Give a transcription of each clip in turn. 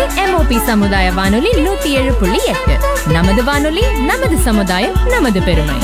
MOP சமுதாய வானொலி நூத்தி ஏழு புள்ளி எட்டு நமது வானொலி நமது சமுதாயம் நமது பெருமை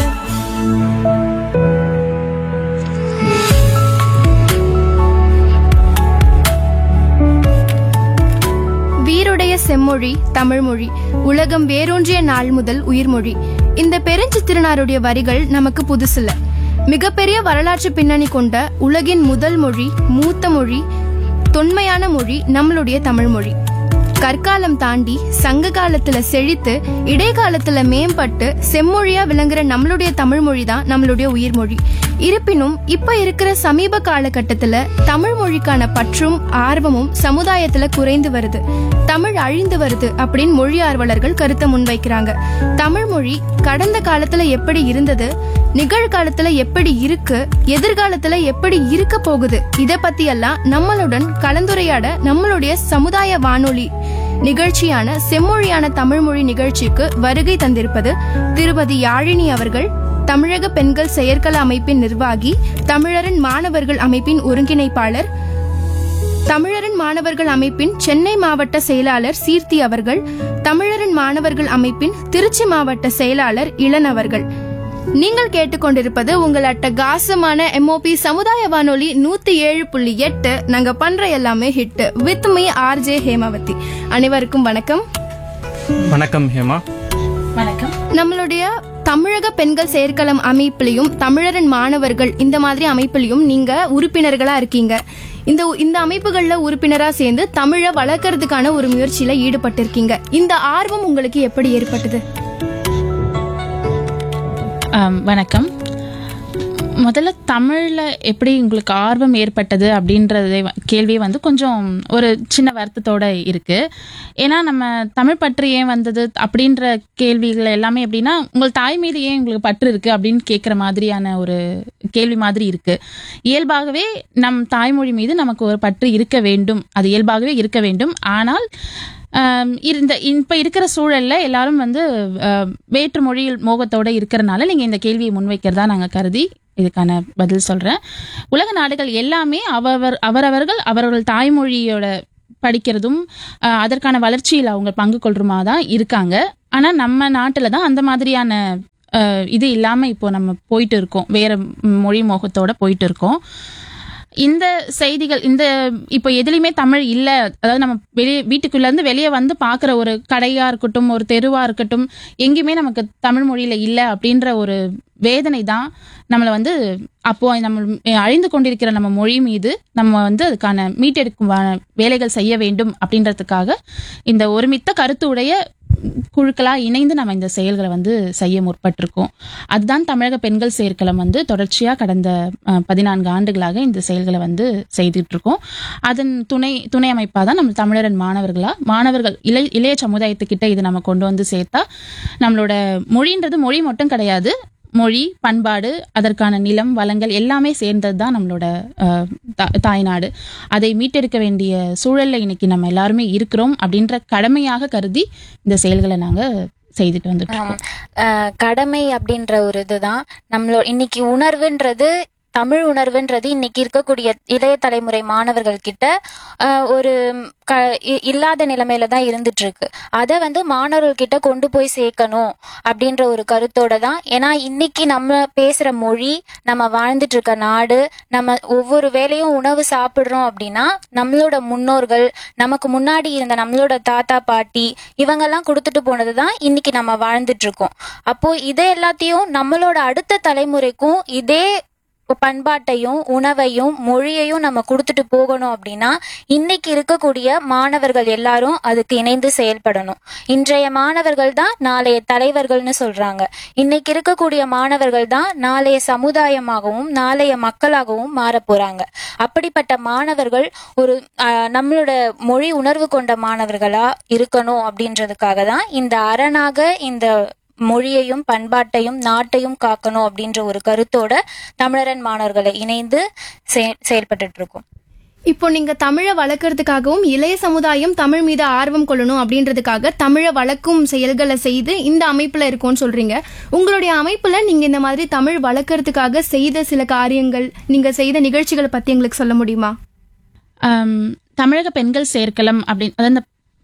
வீருடைய செம்மொழி தமிழ்மொழி உலகம் வேரூன்றிய நாள் முதல் உயிர்மொழி இந்த பெருஞ்சித்திரனாருடைய வரிகள் நமக்கு புதுசில்ல மிகப்பெரிய வரலாற்று பின்னணி கொண்ட உலகின் முதல் மொழி மூத்த மொழி தொன்மையான மொழி நம்மளுடைய தமிழ்மொழி கற்காலம் தாண்டி சங்க காலத்துல செழித்து இடைக்காலத்துல மேம்பட்டு செம்மொழியா விளங்குற நம்மளுடைய தமிழ் மொழி தான் நம்மளுடைய உயிர்மொழி இருப்பினும் இப்ப இருக்கிற சமீப காலகட்டத்துல தமிழ் மொழிக்கான பற்றும் ஆர்வமும் சமுதாயத்துல குறைந்து வருது தமிழ் அழிந்து வருது அப்படின்னு மொழி ஆர்வலர்கள் கருத்தை முன்வைக்கிறாங்க தமிழ் மொழி கடந்த காலத்துல எப்படி இருந்தது நிகழ்காலத்துல எப்படி இருக்கு எதிர்காலத்துல எப்படி இருக்க போகுது இத பத்தி எல்லாம் நம்மளுடன் கலந்துரையாட நம்மளுடைய சமுதாய வானொலி நிகழ்ச்சியான செம்மொழியான தமிழ்மொழி நிகழ்ச்சிக்கு வருகை தந்திருப்பது திருமதி யாழினி அவர்கள் தமிழக பெண்கள் செயற்கல அமைப்பின் நிர்வாகி தமிழரின் மாணவர்கள் அமைப்பின் ஒருங்கிணைப்பாளர் தமிழரின் மாணவர்கள் அமைப்பின் சென்னை மாவட்ட செயலாளர் சீர்த்தி அவர்கள் தமிழரின் மாணவர்கள் அமைப்பின் திருச்சி மாவட்ட செயலாளர் இளன் அவர்கள் நீங்கள் கேட்டுக்கொண்டிருப்பது உங்கள் அட்டகாசமான எம்ஓபி சமுதாய வானொலி நூத்தி ஏழு புள்ளி எட்டு நாங்க பண்ற எல்லாமே hit with me RJ Hemavathi அனைவருக்கும் வணக்கம் வணக்கம் ஹேமா வணக்கம் நம்மளுடைய தமிழக பெண்கள் செயற்களம் அமைப்பிலையும் தமிழரின் மாணவர்கள் இந்த மாதிரி அமைப்பிலையும் நீங்க உறுப்பினர்களா இருக்கீங்க இந்த இந்த அமைப்புகள்ல உறுப்பினரா சேர்ந்து தமிழை வளர்க்கறதுக்கான ஒரு முயற்சியில ஈடுபட்டிருக்கீங்க இந்த ஆர்வம் உங்களுக்கு எப்படி ஏற்பட்டது ஆம், வணக்கம் முதல்ல தமிழ்ல எப்படி உங்களுக்கு ஆர்வம் ஏற்பட்டது அப்படின்றத கேள்வி வந்து கொஞ்சம் ஒரு சின்ன வருத்தத்தோட இருக்கு ஏன்னா நம்ம தமிழ் பற்று ஏன் வந்தது அப்படின்ற கேள்விகள் எல்லாமே எப்படின்னா உங்கள் தாய் மீது ஏன் உங்களுக்கு பற்று இருக்கு அப்படின்னு கேட்குற மாதிரியான ஒரு கேள்வி மாதிரி இருக்கு இயல்பாகவே நம் தாய்மொழி மீது நமக்கு ஒரு பற்று இருக்க வேண்டும் அது இயல்பாகவே இருக்க வேண்டும் ஆனால் ஆம், இந்த இப்ப இருக்கிற சூழல்ல எல்லாரும் வந்து ஆஹ், வேற்று மொழியில் மோகத்தோட இருக்கிறனால நீங்க இந்த கேள்வியை முன்வைக்கிறதா நாங்க கருதி இதுக்கான பதில் சொல்றேன் உலக நாடுகள் எல்லாமே அவவர் அவரவர்கள் அவர்கள் தாய்மொழியோட படிக்கிறதும் ஆஹ், அதற்கான வளர்ச்சியில் அவங்க பங்கு கொள்றமா தான் இருக்காங்க ஆனா நம்ம நாட்டுல தான் அந்த மாதிரியான ஆஹ், இது இல்லாம இப்போ நம்ம போயிட்டு இருக்கோம் வேற மொழி மோகத்தோட போயிட்டு இருக்கோம் இந்த செய்திகள் இந்த இப்போ எதுலையுமே தமிழ் இல்லை அதாவது நம்ம வெளியே வீட்டுக்குள்ள இருந்து வெளியே வந்து பார்க்குற ஒரு கடையா இருக்கட்டும் ஒரு தெருவா இருக்கட்டும் எங்கேயுமே நமக்கு தமிழ் மொழியில இல்லை அப்படின்ற ஒரு வேதனை தான் நம்மளை வந்து அப்போ நம்ம அழிந்து கொண்டிருக்கிற நம்ம மொழி மீது நம்ம வந்து அதுக்கான மீட்டெடுக்கும் வா- வேலைகள் செய்ய வேண்டும் அப்படின்றதுக்காக இந்த ஒருமித்த கருத்து உடைய குழுக்களா இணைந்து நம்ம இந்த செயல்களை வந்து செய்ய முற்பட்டிருக்கோம் அதுதான் தமிழக பெண்கள் செயற்களம் வந்து தொடர்ச்சியா கடந்த அஹ், பதினான்கு ஆண்டுகளாக இந்த செயல்களை வந்து செய்துட்டு இருக்கோம் அதன் துணை துணை அமைப்பா தான் நம்ம தமிழரன் மாணவர்களா மாணவர்கள் இளைய இளைய சமுதாயத்துக்கிட்ட இது நம்ம கொண்டு வந்து சேர்த்தா நம்மளோட மொழின்றது மொழி மட்டும் கிடையாது மொழி பண்பாடு அதற்கான நிலம் வளங்கள் எல்லாமே சேர்ந்தது தான் நம்மளோட அஹ், தா- தாய்நாடு அதை மீட்டெடுக்க வேண்டிய சூழல்ல இன்னைக்கு நம்ம எல்லாருமே இருக்கிறோம் அப்படின்ற கடமையாக கருதி இந்த செயல்களை நாங்க செய்துட்டு வந்துட்டு இருக்கோம் ஆஹ் கடமை அப்படின்ற ஒரு இதுதான் நம்மளோட இன்னைக்கு உணர்வுன்றது தமிழ் உணர்வுன்றது இன்னைக்கு இருக்கக்கூடிய இளைய தலைமுறை மாணவர்கள் கிட்ட ஆஹ் ஒரு க இ- இல்லாத நிலைமையில தான் இருந்துட்டு இருக்கு அதை வந்து மாணவர்கள் கிட்ட கொண்டு போய் சேர்க்கணும் அப்படின்ற ஒரு கருத்தோட தான் ஏன்னா இன்னைக்கு நம்ம பேசுற மொழி நம்ம வாழ்ந்துட்டு இருக்க நாடு நம்ம ஒவ்வொரு வேளையும் உணவு சாப்பிடுறோம் அப்படின்னா நம்மளோட முன்னோர்கள் நமக்கு முன்னாடி இருந்த நம்மளோட தாத்தா பாட்டி இவங்கெல்லாம் கொடுத்துட்டு போனது தான் இன்னைக்கு நம்ம வாழ்ந்துட்டு இருக்கோம் அப்போ இதை எல்லாத்தையும் நம்மளோட அடுத்த தலைமுறைக்கும் இதே பண்பாட்டையும் உணவையும் மொழியையும் நம்ம கொடுத்துட்டு போகணும் அப்படின்னா இன்னைக்கு இருக்கக்கூடிய மாணவர்கள் எல்லாரும் அதுக்கு இணைந்து செயல்படணும் இன்றைய மாணவர்கள் தான் நாளைய தலைவர்கள்னு சொல்றாங்க இன்னைக்கு இருக்கக்கூடிய மாணவர்கள் தான் நாளைய சமுதாயமாகவும் நாளைய மக்களாகவும் மாறப் போறாங்க அப்படிப்பட்ட மாணவர்கள் ஒரு ஆஹ், நம்மளோட மொழி உணர்வு கொண்ட மாணவர்களா இருக்கணும் அப்படின்றதுக்காக தான் இந்த அரணாக இந்த மொழியையும் பண்பாட்டையும் நாட்டையும் காக்கணும் அப்படின்ற ஒரு கருத்தோட தமிழரன் மாணவர்களை இணைந்து செய- செயல்பட்டுட்டு இருக்கோம் இப்போ நீங்க தமிழை வளர்க்கறதுக்காகவும் இளைய சமுதாயம் தமிழ் மீது ஆர்வம் கொள்ளணும் அப்படின்றதுக்காக தமிழை வளர்க்கும் செயல்களை செய்து இந்த அமைப்புல இருக்கோம்னு சொல்றீங்க உங்களுடைய அமைப்புல நீங்க இந்த மாதிரி தமிழ் வளர்க்கறதுக்காக செய்த சில காரியங்கள் நீங்க செய்த நிகழ்ச்சிகளை பத்தி எங்களுக்கு சொல்ல முடியுமா ஆம், தமிழக பெண்கள் சேர்க்கலாம் அப்படின்னு அதாவது இந்த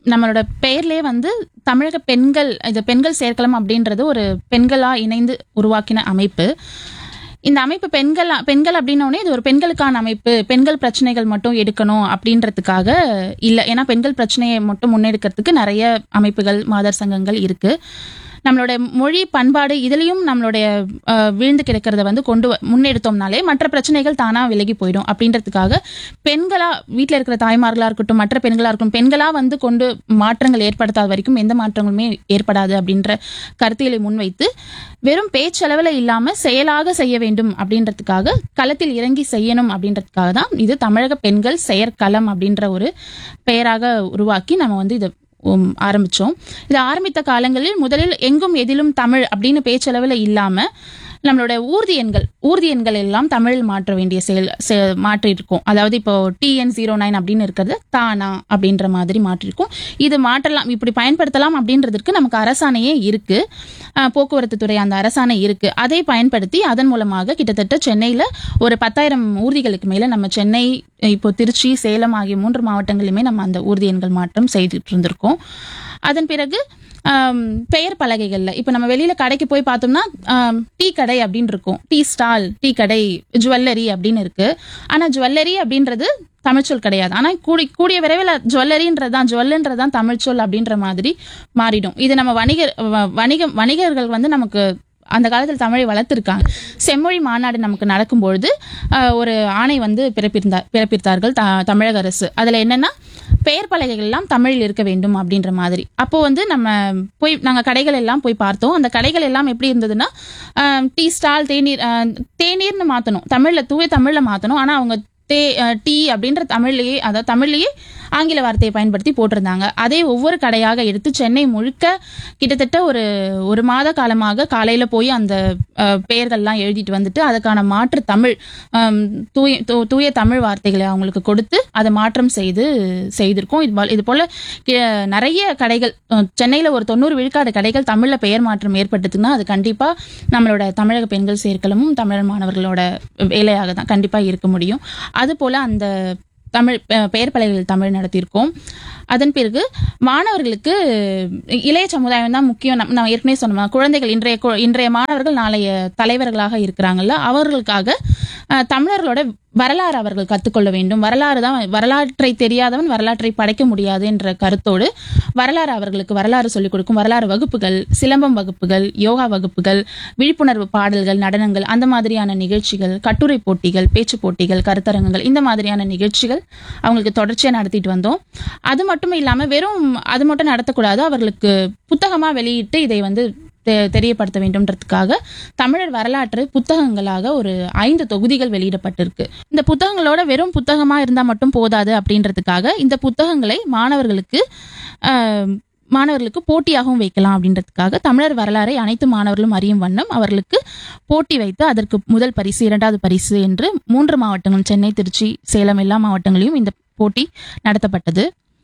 நம்மளோட பெயர்லயே வந்து தமிழக பெண்கள் இது பெண்கள் சேர்க்கலாம் அப்படின்றது ஒரு பெண்களா இணைந்து உருவாக்கின அமைப்பு இந்த அமைப்பு பெண்கள் பெண்கள் அப்படின்னோடனே இது ஒரு பெண்களுக்கான அமைப்பு பெண்கள் பிரச்சனைகள் மட்டும் எடுக்கணும் அப்படின்றதுக்காக இல்லை ஏன்னா பெண்கள் பிரச்சனையை மட்டும் முன்னெடுக்கிறதுக்கு நிறைய அமைப்புகள் மாதர் சங்கங்கள் இருக்கு நம்மளோட மொழி பண்பாடு இதுலயும் நம்மளுடைய அஹ், வீழ்ந்து கிடக்கிறத வந்து கொண்டு வ- முன்னெடுத்தோம்னாலே மற்ற பிரச்சனைகள் தானா விலகி போயிடும் அப்படின்றதுக்காக பெண்களா வீட்டில் இருக்கிற தாய்மார்களா இருக்கட்டும் மற்ற பெண்களா இருக்கட்டும் பெண்களா வந்து கொண்டு மாற்றங்கள் ஏற்படுத்தாத வரைக்கும் எந்த மாற்றங்களுமே ஏற்படாது அப்படின்ற கருத்தியலை முன்வைத்து வெறும் பேச்சளவில் இல்லாம செயலாக செய்ய வேண்டும் அப்படின்றதுக்காக களத்தில் இறங்கி செய்யணும் அப்படின்றதுக்காக தான் இது தமிழக பெண்கள் செயற்களம் அப்படின்ற ஒரு பெயராக உருவாக்கி நம்ம வந்து இதை உம், ஆரம்பிச்சோம் இது ஆரம்பித்த காலங்களில் முதலில் எங்கும் எதிலும் தமிழ் அப்படின்னு பேச்சளவில் இல்லாம நம்மளோட ஊர்தி எண்கள் ஊர்தி எண்கள் எல்லாம் தமிழில் மாற்ற வேண்டிய செயல் செ- மாற்றிருக்கோம் அதாவது இப்போ டிஎன் ஜீரோ நைன் அப்படின்னு இருக்கிறது தானா அப்படின்ற மாதிரி மாற்றிருக்கோம் இது மாற்றலாம் இப்படி பயன்படுத்தலாம் அப்படின்றதுக்கு நமக்கு அரசாணையே இருக்கு அஹ், போக்குவரத்து துறை அந்த அரசாணை இருக்கு அதை பயன்படுத்தி அதன் மூலமாக கிட்டத்தட்ட சென்னையில ஒரு பத்தாயிரம் ஊர்திகளுக்கு மேல நம்ம சென்னை இப்போ திருச்சி சேலம் ஆகிய மூன்று மாவட்டங்களிலுமே நம்ம அந்த ஊர்தி எண்கள் மாற்றம் செய்துட்டு இருந்திருக்கோம் அதன் பிறகு ஆம், பெயர் பலகைகள்ல இப்போ நம்ம வெளியில கடைக்கு போய் பார்த்தோம்னா ஆம், டீ கடை அப்படின்னு இருக்கும் டீ ஸ்டால் டீ கடை ஜுவல்லரி அப்படின்னு இருக்கு ஆனா ஜுவல்லரி அப்படின்றது தமிழ்ச்சொல் கிடையாது ஆனா கூடி கூடிய விரைவில் ஜுவல்லரின்றது தான் ஜுவல்லுன்றது தான் தமிழ்ச்சொல் அப்படின்ற மாதிரி மாறிடும் இது நம்ம வணிகர் வ- வணிகம் வணிகர்கள் வந்து நமக்கு அந்த காலத்தில் தமிழை வளர்த்துருக்காங்க செம்மொழி மாநாடு நமக்கு நடக்கும்பொழுது ஆஹ், ஒரு ஆணை வந்து பிறப்பிருந்தார் பிறப்பித்தார்கள் த- தமிழக அரசு அதுல என்னன்னா பெயர் பலகைகள் எல்லாம் தமிழில் இருக்க வேண்டும் அப்படின்ற மாதிரி அப்போ வந்து நம்ம போய் நாங்க கடைகள் எல்லாம் போய் பார்த்தோம் அந்த கடைகள் எல்லாம் எப்படி இருந்ததுன்னா ஆஹ், டீ ஸ்டால் தேநீர் ஆஹ், தேநீர்னு மாத்தணும் தமிழ்ல தூய தமிழ்ல மாத்தணும் ஆனா அவங்க தே அஹ், டீ அப்படின்ற தமிழ்லயே அதாவது தமிழ்லயே ஆங்கில வார்த்தையை பயன்படுத்தி போட்டிருந்தாங்க அதே ஒவ்வொரு கடையாக எடுத்து சென்னை முழுக்க கிட்டத்தட்ட ஒரு ஒரு மாத காலமாக காலையில போய் அந்த அஹ், பெயர்கள்லாம் எழுதிட்டு வந்துட்டு அதுக்கான மாற்று தமிழ் ஆம், தூய தூ- தூய தமிழ் வார்த்தைகளை அவங்களுக்கு கொடுத்து அதை மாற்றம் செய்து செய்திருக்கோம் இது போல- இது போல கி- நிறைய கடைகள் அஹ், சென்னையில ஒரு தொண்ணூறு விழுக்காடு கடைகள் தமிழ்ல பெயர் மாற்றம் ஏற்பட்டதுன்னா அது கண்டிப்பா நம்மளோட தமிழக பெண்கள் சேர்க்கலமும் தமிழர் மாணவர்களோட வேலையாக தான் கண்டிப்பா இருக்க முடியும் அது போல அந்த தமிழ் பெ- பெயர் பலகைகள் தமிழ் நடத்தியிருக்கோம் அதன் பிறகு மாணவர்களுக்கு இளைய சமுதாயம் தான் முக்கியம் நம்ம- நான் ஏற்கனவே சொன்னோம் குழந்தைகள் இன்றைய கு- இன்றைய மாணவர்கள் நாளைய தலைவர்களாக இருக்கிறாங்கல்ல அவர்களுக்காக அஹ், தமிழர்களோட வரலாறு அவர்கள் கற்றுக்கொள்ள வேண்டும் வரலாறு தான் வரலாற்றை தெரியாதவன் வரலாற்றை படைக்க முடியாது என்ற கருத்தோடு வரலாறு அவர்களுக்கு வரலாறு சொல்லிக் கொடுக்கும் வரலாறு வகுப்புகள் சிலம்பம் வகுப்புகள் யோகா வகுப்புகள் விழிப்புணர்வு பாடல்கள் நடனங்கள் அந்த மாதிரியான நிகழ்ச்சிகள் கட்டுரை போட்டிகள் பேச்சு போட்டிகள் கருத்தரங்குகள் இந்த மாதிரியான நிகழ்ச்சிகள் அவங்களுக்கு தொடர்ச்சியா நடத்திட்டு வந்தோம் அது மட்டும் இல்லாம வெறும் அது மட்டும் நடத்தக்கூடாது அவர்களுக்கு புத்தகமா வெளியிட்டு இதை வந்து தெ- தெரியப்படுத்த வேண்டும்ன்றதுக்காக தமிழர் வரலாற்று புத்தகங்களாக ஒரு ஐந்து தொகுதிகள் வெளியிடப்பட்டிருக்கு இந்த புத்தகங்களோட வெறும் புத்தகமா இருந்தா மட்டும் போதாது அப்படின்றதுக்காக இந்த புத்தகங்களை மாணவர்களுக்கு ஆஹ், மாணவர்களுக்கு போட்டியாகவும் வைக்கலாம் அப்படின்றதுக்காக தமிழர் வரலாறை அனைத்து மாணவர்களும் அறியும் வண்ணம் அவர்களுக்கு போட்டி வைத்து அதற்கு முதல் பரிசு இரண்டாவது பரிசு என்று மூன்று மாவட்டங்களும் சென்னை திருச்சி சேலம் எல்லா மாவட்டங்களிலும் இந்த போட்டி நடத்தப்பட்டது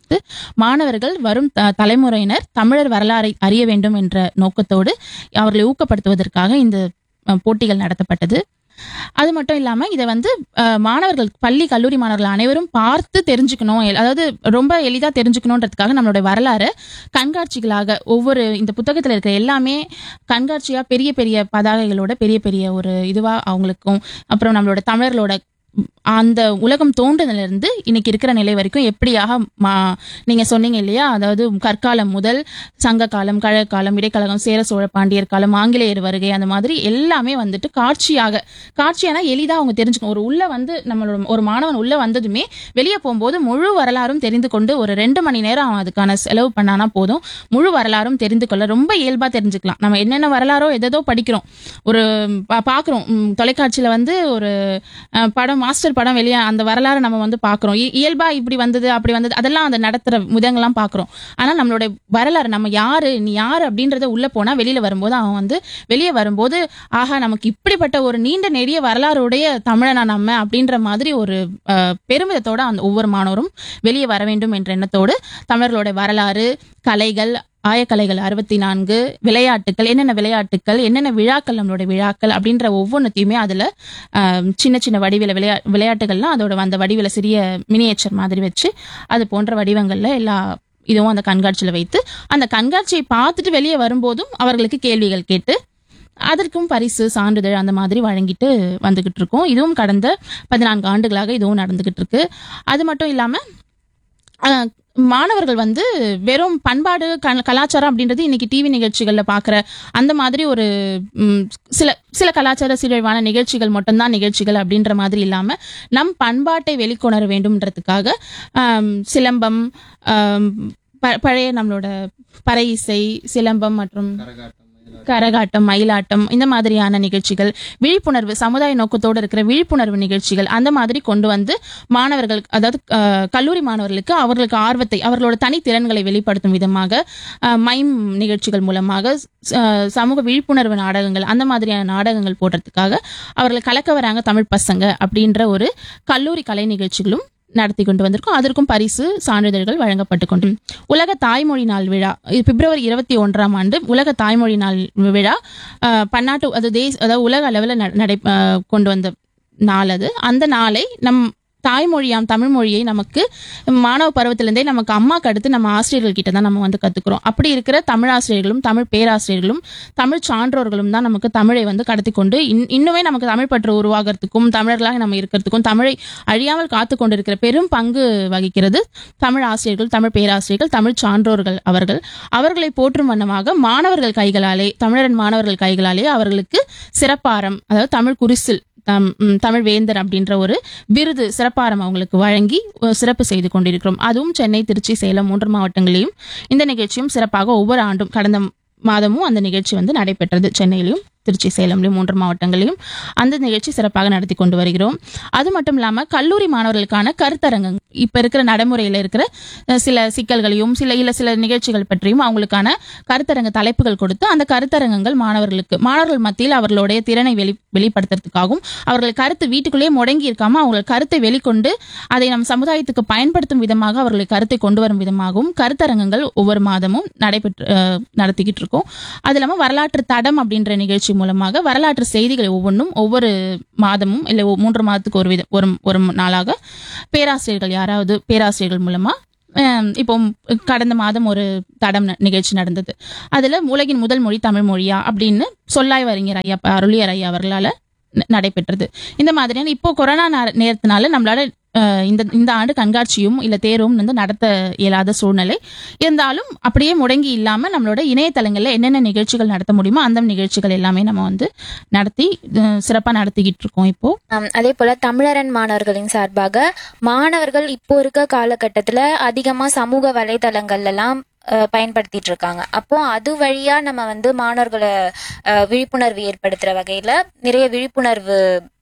மாணவர்கள் வரும் த- தலைமுறையினர் தமிழர் வரலாறை அறிய வேண்டும் என்ற நோக்கத்தோடு அவர்களை ஊக்கப்படுத்துவதற்காக இந்த அஹ், போட்டிகள் நடத்தப்பட்டது அது மட்டும் இல்லாம இதை வந்து அஹ், மாணவர்கள் பள்ளி கல்லூரி மாணவர்கள் அனைவரும் பார்த்து தெரிஞ்சுக்கணும் எல்- அதாவது ரொம்ப எளிதா தெரிஞ்சுக்கணுன்றதுக்காக நம்மளுடைய வரலாறு கண்காட்சிகளாக ஒவ்வொரு இந்த புத்தகத்துல இருக்கிற எல்லாமே கண்காட்சியா பெரிய பெரிய பதாகைகளோட பெரிய பெரிய ஒரு இதுவா அவங்களுக்கும் அப்புறம் நம்மளோட தமிழர்களோட அந்த உலகம் தோன்றதுல இருந்து இன்னைக்கு இருக்கிற நிலை வரைக்கும் எப்படியாக மா- நீங்க சொன்னீங்க இல்லையா அதாவது கற்காலம் முதல் சங்க காலம் கழகாலம் இடைக்காலம் சேர சோழ பாண்டியர் காலம் ஆங்கிலேயர் வருகை அந்த மாதிரி எல்லாமே வந்துட்டு காட்சியாக காட்சியானா எளிதா அவங்க தெரிஞ்சுக்கணும் ஒரு உள்ள வந்து நம்மளோட ஒரு மாணவன் உள்ள வந்ததுமே வெளியே போகும்போது முழு வரலாறும் தெரிந்து கொண்டு ஒரு ரெண்டு மணி நேரம் அவன் அதுக்கான செலவு பண்ணானா போதும் முழு வரலாறும் தெரிந்து கொள்ள ரொம்ப இயல்பா தெரிஞ்சுக்கலாம் நம்ம என்னென்ன வரலாறோ எதோ படிக்கிறோம் ஒரு பா- பாக்குறோம் ம், தொலைக்காட்சியில வந்து ஒரு அஹ், படம் மாஸ்டர் படம் வெளியே அந்த வரலாறு நம்ம வந்து பாக்குறோம் இ- இயல்பா இப்படி வந்தது அப்படி வந்தது அதெல்லாம் அந்த நடத்துற விதங்கள்லாம் பாக்குறோம் ஆனா நம்மளோட வரலாறு நம்ம யாரு நீ யாரு அப்படின்றத உள்ள போனா வெளியில வரும்போது அவன் வந்து வெளியே வரும்போது ஆஹா நமக்கு இப்படிப்பட்ட ஒரு நீண்ட நெடிய வரலாறுடைய தமிழனா நம்ம அப்படின்ற மாதிரி ஒரு அஹ், பெருமிதத்தோட அந்த ஒவ்வொரு மாணவரும் வெளியே வர வேண்டும் என்ற எண்ணத்தோடு தமிழர்களோட வரலாறு கலைகள் ஆயக்கலைகள் அறுபத்தி நான்கு விளையாட்டுகள் என்னென்ன விளையாட்டுகள் என்னென்ன விழாக்கள் நம்மளோட விழாக்கள் அப்படின்ற ஒவ்வொன்றத்தையுமே அதுல ஆம், சின்ன சின்ன வடிவில விளையா விளையாட்டுகள்லாம் அதோட அந்த வடிவில சிறிய மினியேச்சர் மாதிரி வச்சு அது போன்ற வடிவங்கள்ல எல்லா இதுவும் அந்த கண்காட்சியில் வைத்து அந்த கண்காட்சியை பார்த்துட்டு வெளியே வரும்போதும் அவர்களுக்கு கேள்விகள் கேட்டு அதற்கும் பரிசு சான்றிதழ் அந்த மாதிரி வழங்கிட்டு வந்துகிட்டு இருக்கோம் இதுவும் கடந்த பதினான்கு ஆண்டுகளாக இதுவும் நடந்துகிட்டு இருக்கு அது மட்டும் இல்லாம அஹ், மாணவர்கள் வந்து வெறும் பண்பாடு க- கலாச்சாரம் அப்படின்றது இன்னைக்கு டிவி நிகழ்ச்சிகள்ல பாக்குற அந்த மாதிரி ஒரு ம், சில சில கலாச்சார சீரழிவான நிகழ்ச்சிகள் மட்டும்தான் நிகழ்ச்சிகள் அப்படின்ற மாதிரி இல்லாம நம் பண்பாட்டை வெளிக்கொணர வேண்டும்ன்றதுக்காக ஆம், சிலம்பம் ஆம், ப- பழைய நம்மளோட பறை இசை சிலம்பம் மற்றும் கரகாட்டம் மயிலாட்டம் இந்த மாதிரியான நிகழ்ச்சிகள் விழிப்புணர்வு சமுதாய நோக்கத்தோடு இருக்கிற விழிப்புணர்வு நிகழ்ச்சிகள் அந்த மாதிரி கொண்டு வந்து மாணவர்கள் அதாவது அஹ், கல்லூரி மாணவர்களுக்கு அவர்களுக்கு ஆர்வத்தை அவர்களோட தனித்திறன்களை வெளிப்படுத்தும் விதமாக அஹ், மைம் நிகழ்ச்சிகள் மூலமாக அஹ், சமூக விழிப்புணர்வு நாடகங்கள் அந்த மாதிரியான நாடகங்கள் போடுறதுக்காக அவர்களை கலக்க வராங்க தமிழ் பசங்க அப்படின்ற ஒரு கல்லூரி கலை நிகழ்ச்சிகளும் நடத்தி கொண்டு வந்திருக்கோம் அதற்கும் பரிசு சான்றிதழ்கள் வழங்கப்பட்டு கொண்டு உலக தாய்மொழி நாள் விழா இது பிப்ரவரி இருபத்தி ஒன்றாம் ஆண்டு உலக தாய்மொழி நாள் விழா அஹ், பன்னாட்டு அது தேச அதாவது உலக அளவில் நடை அஹ், கொண்டு வந்த நாள் அது அந்த நாளை நம் தாய்மொழியாம் தமிழ் மொழியை நமக்கு மாணவ பருவத்திலிருந்தே நமக்கு அம்மாக்கு அடுத்து நம்ம ஆசிரியர்கள் கிட்ட தான் நம்ம வந்து கத்துக்கிறோம் அப்படி இருக்கிற தமிழ் ஆசிரியர்களும் தமிழ் பேராசிரியர்களும் தமிழ் சான்றோர்களும் தான் நமக்கு தமிழை வந்து கடத்தி கொண்டு இன்- இன்னுமே நமக்கு தமிழ் பற்று உருவாகிறதுக்கும் தமிழர்களாக நம்ம இருக்கிறதுக்கும் தமிழை அழியாமல் காத்து கொண்டிருக்கிற பெரும் பங்கு வகிக்கிறது தமிழ் ஆசிரியர்கள் தமிழ் பேராசிரியர்கள் தமிழ் சான்றோர்கள் அவர்கள் அவர்களை போற்றும் வண்ணமாக மாணவர்கள் கைகளாலே தமிழரின் மாணவர்கள் கைகளாலே அவர்களுக்கு சிறப்பாரம் அதாவது தமிழ் குரிசில் தம் ம், தமிழ் வேந்தர் அப்படின்ற ஒரு விருது சிறப்பாரம் அவங்களுக்கு வழங்கி அஹ், சிறப்பு செய்து கொண்டிருக்கிறோம் அதுவும் சென்னை திருச்சி சேலம் மூன்று மாவட்டங்களிலும் இந்த நிகழ்ச்சியும் சிறப்பாக ஒவ்வொரு ஆண்டும் கடந்த மாதமும் அந்த நிகழ்ச்சி வந்து நடைபெற்றது சென்னையிலும் திருச்சி சேலம்லையும் மூன்று மாவட்டங்களிலும் அந்த நிகழ்ச்சி சிறப்பாக நடத்தி கொண்டு வருகிறோம் அது மட்டும் இல்லாம கல்லூரி மாணவர்களுக்கான கருத்தரங்கம் இப்ப இருக்கிற நடைமுறையில இருக்கிற அஹ், சில சிக்கல்களையும் சில இல்ல சில நிகழ்ச்சிகள் பற்றியும் அவங்களுக்கான கருத்தரங்க தலைப்புகள் கொடுத்து அந்த கருத்தரங்கங்கள் மாணவர்களுக்கு மாணவர்கள் மத்தியில் அவர்களுடைய திறனை வெளி வெளிப்படுத்துறதுக்காகவும் அவர்கள் கருத்து வீட்டுக்குள்ளேயே முடங்கி இருக்காம அவர்கள் கருத்தை வெளிக்கொண்டு அதை நம் சமுதாயத்துக்கு பயன்படுத்தும் விதமாக அவர்களை கருத்தை கொண்டு வரும் விதமாகவும் கருத்தரங்கங்கள் ஒவ்வொரு மாதமும் நடைபெற்று அஹ், நடத்திக்கிட்டு இருக்கோம் அது இல்லாம வரலாற்று தடம் அப்படின்ற நிகழ்ச்சி மூலமாக வரலாற்று செய்திகளை ஒவ்வொன்றும் ஒவ்வொரு மாதமும் இல்லை ஒ- மூன்று மாதத்துக்கு ஒரு வித ஒரு ஒரு நாளாக பேராசிரியர்கள் யாராவது பேராசிரியர்கள் மூலமா ஹம், இப்போ கடந்த மாதம் ஒரு தடம் ந- நிகழ்ச்சி நடந்தது அதுல உலகின் முதல் மொழி தமிழ் மொழியா அப்படின்னு சொல்லாய் அறிஞர் ஐயா ப- அருளியர் ஐயா அவர்களால ந- நடைபெற்றது இந்த மாதிரியான இப்போ கொரோனா நா- நேரத்தினால நம்மளால அஹ், இந்த இந்த ஆண்டு கண்காட்சியும் இல்ல தேர்வும் வந்து நடத்த இயலாத சூழ்நிலை இருந்தாலும் அப்படியே முடங்கி இல்லாம நம்மளோட இணையதளங்கள்ல என்னென்ன நிகழ்ச்சிகள் நடத்த முடியுமோ அந்த நிகழ்ச்சிகள் எல்லாமே நம்ம வந்து நடத்தி அஹ், சிறப்பா நடத்திக்கிட்டு இருக்கோம் இப்போ ஆம், அதே போல தமிழரன் மாணவர்களின் சார்பாக மாணவர்கள் இப்போ இருக்க காலகட்டத்துல அதிகமா சமூக வலைதளங்கள்ல எல்லாம் அஹ், பயன்படுத்திட்டு இருக்காங்க அப்போ அது வழியா நம்ம வந்து மாணவர்களை அஹ், விழிப்புணர்வு ஏற்படுத்துற வகையில நிறைய விழிப்புணர்வு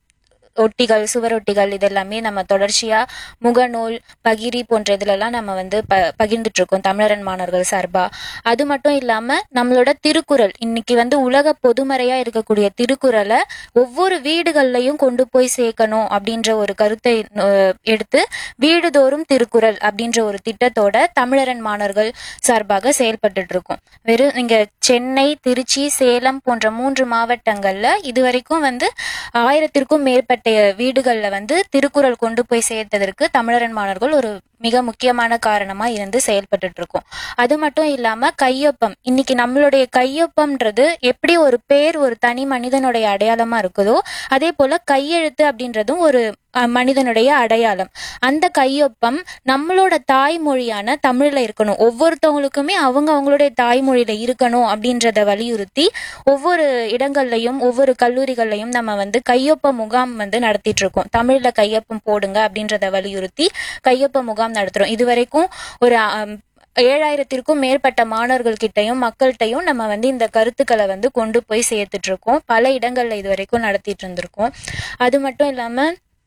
ஒட்டிகள் சுவரொட்டிகள் இதெல்லாமே நம்ம தொடர்ச்சியா முகநூல் பகிரி போன்ற இதுலலாம் நம்ம வந்து ப பகிர்ந்துட்டு இருக்கோம் தமிழரன் மாணவர்கள் சார்பா அது மட்டும் இல்லாம நம்மளோட திருக்குறள் இன்னைக்கு வந்து உலக பொதுமறையா இருக்கக்கூடிய திருக்குறளை ஒவ்வொரு வீடுகள்லையும் கொண்டு போய் சேர்க்கணும் அப்படின்ற ஒரு கருத்தை அஹ், எடுத்து வீடுதோறும் திருக்குறள் அப்படின்ற ஒரு திட்டத்தோட தமிழரன் மாணவர்கள் சார்பாக செயல்பட்டுட்டு இருக்கோம் வெறும் இங்க சென்னை திருச்சி சேலம் போன்ற மூன்று மாவட்டங்கள்ல இதுவரைக்கும் வந்து ஆயிரத்திற்கும் மேற்பட்ட வீடுகள்ல வந்து திருக்குறள் கொண்டு போய் சேர்த்ததற்கு தமிழரன் மாணவர்கள் ஒரு மிக முக்கியமான காரணமா இருந்து செயல்பட்டுட்டு இருக்கோம் அது மட்டும் இல்லாம கையொப்பம் இன்னைக்கு நம்மளுடைய கையொப்பம்ன்றது எப்படி ஒரு பேர் ஒரு தனி மனிதனுடைய அடையாளமா இருக்குதோ அதே போல கையெழுத்து அப்படின்றதும் ஒரு அஹ், மனிதனுடைய அடையாளம் அந்த கையொப்பம் நம்மளோட தாய்மொழியான தமிழ்ல இருக்கணும் ஒவ்வொருத்தவங்களுக்குமே அவங்க அவங்களுடைய தாய்மொழியில இருக்கணும் அப்படின்றத வலியுறுத்தி ஒவ்வொரு இடங்கள்லையும் ஒவ்வொரு கல்லூரிகள்லையும் நம்ம வந்து கையொப்ப முகாம் வந்து நடத்திட்டு இருக்கோம் தமிழ்ல கையொப்பம் போடுங்க அப்படின்றத வலியுறுத்தி கையொப்ப முகாம் நடத்துறோம் இது வரைக்கும் ஒரு அம், ஏழாயிரத்திற்கும் மேற்பட்ட மாணவர்கள் கிட்டயும் மக்கள்கிட்டயும் நம்ம வந்து இந்த கருத்துக்களை வந்து கொண்டு போய் சேர்த்துட்டு இருக்கோம் பல இடங்கள்ல இது வரைக்கும் நடத்திட்டு இருந்திருக்கோம் அது மட்டும் இல்லாம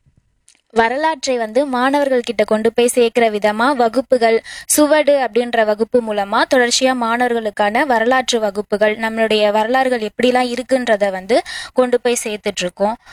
வரலாற்றை வந்து மாணவர்கள் கிட்ட கொண்டு போய் சேர்க்கிற விதமா வகுப்புகள் சுவடு அப்படின்ற வகுப்பு மூலமா தொடர்ச்சியா மாணவர்களுக்கான வரலாற்று வகுப்புகள் நம்மளுடைய வரலாறுகள் எப்படிலாம் இருக்குன்றத வந்து கொண்டு போய் சேர்த்துட்டு இருக்கோம்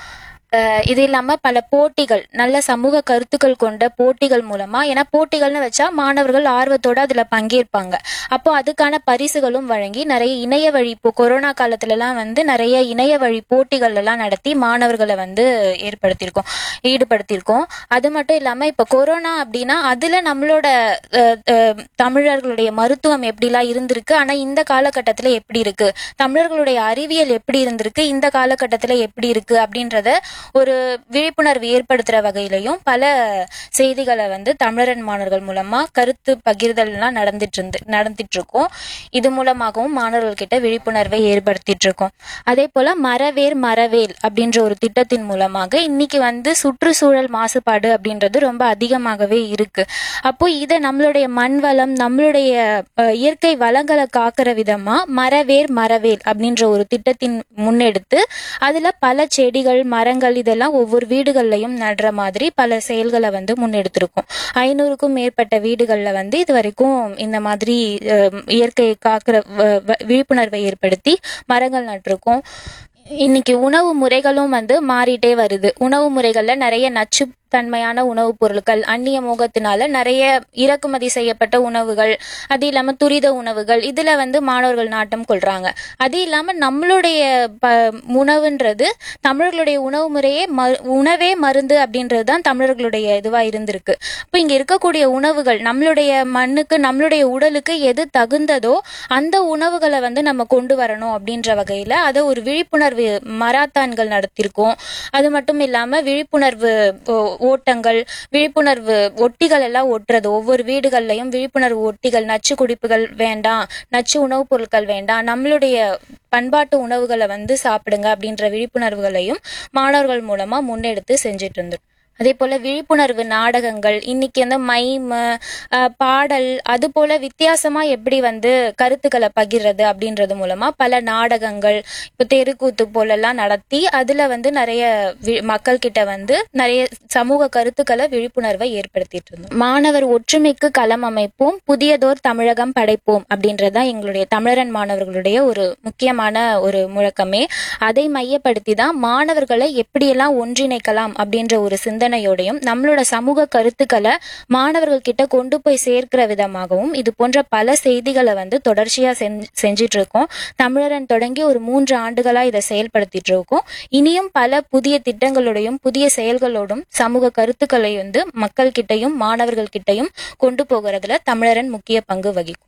அஹ் இது இல்லாம பல போட்டிகள் நல்ல சமூக கருத்துக்கள் கொண்ட போட்டிகள் மூலமா ஏன்னா போட்டிகள்னு வச்சா மாணவர்கள் ஆர்வத்தோட அதுல பங்கேற்பாங்க அப்போ அதுக்கான பரிசுகளும் வழங்கி நிறைய இணைய வழி இப்போ கொரோனா காலத்துல எல்லாம் வந்து நிறைய இணைய வழி போட்டிகள் எல்லாம் நடத்தி மாணவர்களை வந்து ஏற்படுத்தியிருக்கோம் ஈடுபடுத்தியிருக்கோம் அது மட்டும் இல்லாம இப்ப கொரோனா அப்படின்னா அதுல நம்மளோட அஹ், அஹ், தமிழர்களுடைய மருத்துவம் எப்படிலாம் இருந்திருக்கு ஆனா இந்த காலகட்டத்துல எப்படி இருக்கு தமிழர்களுடைய அறிவியல் எப்படி இருந்திருக்கு இந்த காலகட்டத்துல எப்படி இருக்கு அப்படின்றத ஒரு விழிப்புணர்வு ஏற்படுத்துற வகையிலையும் பல செய்திகளை வந்து தமிழரன் மாணவர்கள் மூலமா கருத்து பகிர்தல்லாம் நடந்துட்டு இருந்து நடந்துட்டு இருக்கோம் இது மூலமாகவும் மாணவர்கள் கிட்ட விழிப்புணர்வை ஏற்படுத்திட்டு இருக்கோம் அதே போல மரவேர் மரவேல் அப்படின்ற ஒரு திட்டத்தின் மூலமாக இன்னைக்கு வந்து சுற்றுச்சூழல் மாசுபாடு அப்படின்றது ரொம்ப அதிகமாகவே இருக்கு அப்போ இதை நம்மளுடைய மண் வளம் நம்மளுடைய அஹ், இயற்கை வளங்களை காக்கிற விதமா மரவேர் மரவேல் அப்படின்ற ஒரு திட்டத்தின் முன்னெடுத்து அதுல பல செடிகள் மரங்கள் இதெல்லாம் ஒவ்வொரு வீடுகள்லயும் நடுற மாதிரி பல செயல்களை வந்து முன்னெடுத்திருக்கோம் ஐநூறுக்கும் மேற்பட்ட வீடுகள்ல வந்து இது வரைக்கும் இந்த மாதிரி அஹ், இயற்கையை காக்கிற வ- வ- விழிப்புணர்வை ஏற்படுத்தி மரங்கள் நட்டிருக்கோம் இன்னைக்கு உணவு முறைகளும் வந்து மாறிட்டே வருது உணவு முறைகள்ல நிறைய நச்சு தன்மையான உணவுப் பொருட்கள் அந்நிய மோகத்தினால நிறைய இறக்குமதி செய்யப்பட்ட உணவுகள் அது இல்லாம துரித உணவுகள் இதுல வந்து மாணவர்கள் நாட்டம் கொள்றாங்க அது இல்லாம நம்மளுடைய ப உணவுன்றது தமிழர்களுடைய உணவு முறையே ம உணவே மருந்து அப்படின்றது தான் தமிழர்களுடைய இதுவா இருந்திருக்கு இப்போ இங்க இருக்கக்கூடிய உணவுகள் நம்மளுடைய மண்ணுக்கு நம்மளுடைய உடலுக்கு எது தகுந்ததோ அந்த உணவுகளை வந்து நம்ம கொண்டு வரணும் அப்படின்ற வகையில அதை ஒரு விழிப்புணர்வு மராத்தான்கள் நடத்தியிருக்கோம் அது மட்டும் இல்லாம விழிப்புணர்வு ஓ- ஓட்டங்கள் விழிப்புணர்வு ஒட்டிகள் எல்லாம் ஒட்டுறது ஒவ்வொரு வீடுகள்லயும் விழிப்புணர்வு ஒட்டிகள் நச்சு குடிப்புகள் வேண்டாம் நச்சு உணவுப் பொருட்கள் வேண்டாம் நம்மளுடைய பண்பாட்டு உணவுகளை வந்து சாப்பிடுங்க அப்படின்ற விழிப்புணர்வுகளையும் மாணவர்கள் மூலமா முன்னெடுத்து செஞ்சுட்டு இருந்தோம் அதே போல விழிப்புணர்வு நாடகங்கள் இன்னைக்கு வந்து மைம் அஹ், பாடல் அது போல வித்தியாசமா எப்படி வந்து கருத்துக்களை பகிர்றது அப்படின்றது மூலமா பல நாடகங்கள் இப்போ தெருக்கூத்து போலெல்லாம் நடத்தி அதுல வந்து நிறைய வி- மக்கள் கிட்ட வந்து நிறைய சமூக கருத்துக்களை விழிப்புணர்வை ஏற்படுத்திட்டு இருந்தோம் மாணவர் ஒற்றுமைக்கு களம் அமைப்போம் புதியதோர் தமிழகம் படைப்போம் அப்படின்றதுதான் எங்களுடைய தமிழரன் மாணவர்களுடைய ஒரு முக்கியமான ஒரு முழக்கமே அதை மையப்படுத்தி தான் மாணவர்களை எப்படியெல்லாம் ஒன்றிணைக்கலாம் அப்படின்ற ஒரு சிந்தனையோடையும் நம்மளோட சமூக கருத்துக்களை மாணவர்கள் கிட்ட கொண்டு போய் சேர்க்கிற விதமாகவும் இது போன்ற பல செய்திகளை வந்து தொடர்ச்சியா செஞ்- செஞ்சிட்டு இருக்கோம் தமிழரன் தொடங்கி ஒரு மூன்று ஆண்டுகளா இதை செயல்படுத்திட்டு இருக்கோம் இனியும் பல புதிய திட்டங்களோடையும் புதிய செயல்களோடும் சமூக கருத்துக்களை வந்து மக்கள் கிட்டையும் மாணவர்கள் கிட்டையும் கொண்டு போகிறதுல தமிழரன் முக்கிய பங்கு வகிக்கும்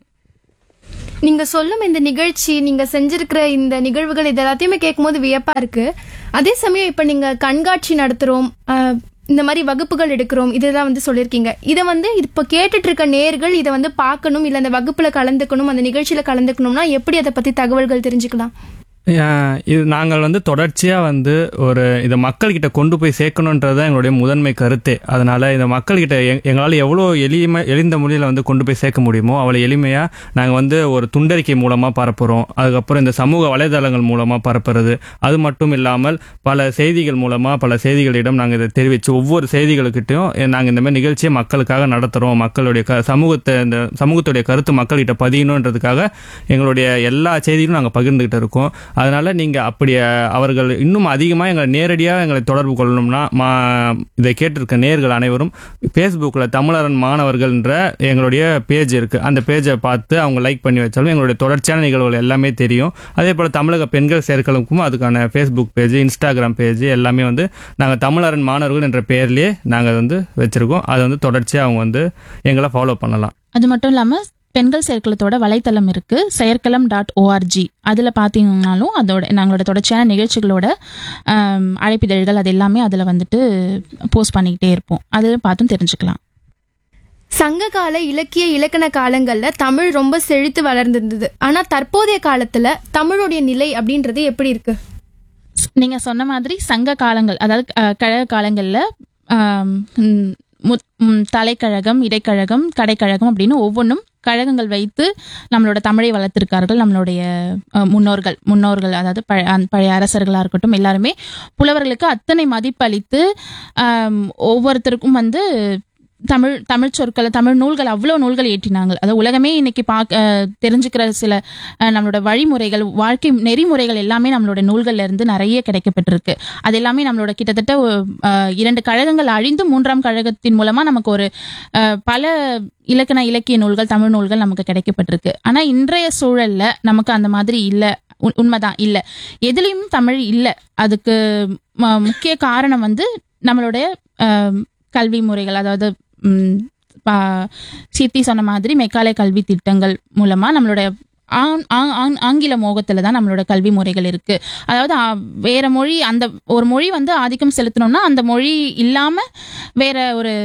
நீங்க சொல்லும் இந்த நிகழ்ச்சி நீங்க செஞ்சிருக்கிற இந்த நிகழ்வுகள் இது எல்லாத்தையுமே கேட்கும்போது வியப்பா இருக்கு அதே சமயம் இப்ப நீங்க கண்காட்சி நடத்துறோம் ஆஹ், இந்த மாதிரி வகுப்புகள் எடுக்கிறோம் இதெல்லாம் வந்து சொல்லியிருக்கீங்க இதை வந்து இப்ப கேட்டுட்டு இருக்க நேர்கள் இதை வந்து பார்க்கணும் இல்ல அந்த வகுப்புல கலந்துக்கணும் அந்த நிகழ்ச்சியில கலந்துக்கணும்னா எப்படி அதை பத்தி தகவல்கள் தெரிஞ்சுக்கலாம் அஹ் இது நாங்கள் வந்து தொடர்ச்சியாக வந்து ஒரு இதை மக்கள்கிட்ட கொண்டு போய் சேர்க்கணுன்றது தான் எங்களுடைய முதன்மை கருத்தே அதனால இந்த மக்கள்கிட்ட எங் எங்களால் எவ்வளோ எளிமை எளிந்த முறையில் வந்து கொண்டு போய் சேர்க்க முடியுமோ அவ்வளோ எளிமையாக நாங்கள் வந்து ஒரு துண்டறிக்கை மூலமாக பரப்புகிறோம் அதுக்கப்புறம் இந்த சமூக வலைதளங்கள் மூலமாக பரப்புறது அது மட்டும் இல்லாமல் பல செய்திகள் மூலமாக பல செய்திகளிடம் நாங்கள் இதை தெரிவித்து ஒவ்வொரு செய்திகளுக்கிட்டையும் நாங்கள் இந்த மாதிரி நிகழ்ச்சியை மக்களுக்காக நடத்துகிறோம் மக்களுடைய க சமூகத்தை இந்த சமூகத்துடைய கருத்து மக்கள்கிட்ட பதியணுன்றதுக்காக எங்களுடைய எல்லா செய்திகளும் நாங்கள் பகிர்ந்துகிட்டு இருக்கோம் அதனால நீங்கள் அப்படி அஹ், அவர்கள் இன்னும் அதிகமாக எங்களை நேரடியாக எங்களை தொடர்பு கொள்ளணும்னா மா இதை கேட்டிருக்க நேர்கள் அனைவரும் ஃபேஸ்புக்கில் தமிழரன் மாணவர்கள்ன்ற எங்களுடைய பேஜ் இருக்குது அந்த பேஜை பார்த்து அவங்க லைக் பண்ணி வச்சாலும் எங்களுடைய தொடர்ச்சியான நிகழ்வுகள் எல்லாமே தெரியும் அதே போல் தமிழக பெண்கள் சேர்க்கலுக்கும் அதுக்கான ஃபேஸ்புக் பேஜ் இன்ஸ்டாகிராம் பேஜ் எல்லாமே வந்து நாங்கள் தமிழரன் மாணவர்கள் என்ற பெயர்லேயே நாங்கள் வந்து வச்சுருக்கோம் அதை வந்து தொடர்ச்சியாக அவங்க வந்து எங்களை ஃபாலோ பண்ணலாம் அது மட்டும் இல்லாம பெண்கள் செயற்களத்தோட வலைத்தளம் இருக்கு செயற்களம் டாட் ஓஆர்ஜி அதில் பார்த்தீங்கன்னாலும் அதோட நாங்களோட தொடர்ச்சியான நிகழ்ச்சிகளோட ஆம், அழைப்பிதழ்கள் அது எல்லாமே அதில் வந்துட்டு போஸ்ட் பண்ணிக்கிட்டே இருப்போம் அதில் பார்த்தும் தெரிஞ்சுக்கலாம் சங்ககால இலக்கிய இலக்கண காலங்கள்ல தமிழ் ரொம்ப செழித்து வளர்ந்திருந்தது ஆனா தற்போதைய காலத்துல தமிழுடைய நிலை அப்படின்றது எப்படி இருக்கு நீங்க சொன்ன மாதிரி சங்க காலங்கள் அதாவது அஹ், கழக காலங்கள்ல ஆம், ம், முத்- ம், தலைக்கழகம் இடைக்கழகம் கடைக்கழகம் அப்படின்னு ஒவ்வொன்றும் கழகங்கள் வைத்து நம்மளோட தமிழை வளர்த்திருக்கார்கள் நம்மளுடைய அஹ், முன்னோர்கள் முன்னோர்கள் அதாவது பழ- அந்த பழைய அரசர்களாக இருக்கட்டும் எல்லாருமே புலவர்களுக்கு அத்தனை மதிப்பளித்து ஆம், ஒவ்வொருத்தருக்கும் வந்து தமிழ் தமிழ் சொற்களை தமிழ் நூல்கள் அவ்வளோ நூல்கள் ஏற்றினாங்க அது உலகமே இன்னைக்கு பார்க்க அஹ், தெரிஞ்சுக்கிற சில அஹ், நம்மளோட வழிமுறைகள் வாழ்க்கை நெறிமுறைகள் எல்லாமே நம்மளோட நூல்கள்ல இருந்து நிறைய கிடைக்கப்பட்டிருக்கு அது எல்லாமே நம்மளோட கிட்டத்தட்ட அஹ், இரண்டு கழகங்கள் அழிந்து மூன்றாம் கழகத்தின் மூலமா நமக்கு ஒரு அஹ், பல இலக்கண இலக்கிய நூல்கள் தமிழ் நூல்கள் நமக்கு கிடைக்கப்பட்டிருக்கு ஆனா இன்றைய சூழல்ல நமக்கு அந்த மாதிரி இல்ல உ- உண்மைதான் இல்ல எதுலயும் தமிழ் இல்ல அதுக்கு ம- முக்கிய காரணம் வந்து நம்மளுடைய அஹ், கல்வி முறைகள் அதாவது ம், பா- சித்தி சொன்ன மாதிரி மெக்காலே கல்வி திட்டங்கள் மூலமா நம்மளுடைய ஆங்- ஆங்- ஆங்- ஆங்கில மோகத்துல தான் நம்மளோட கல்வி முறைகள் இருக்கு அதாவது ஆ, வேற மொழி அந்த ஒரு மொழி வந்து ஆதிக்கம் செலுத்தணும்னா அந்த மொழி இல்லாம வேற ஒரு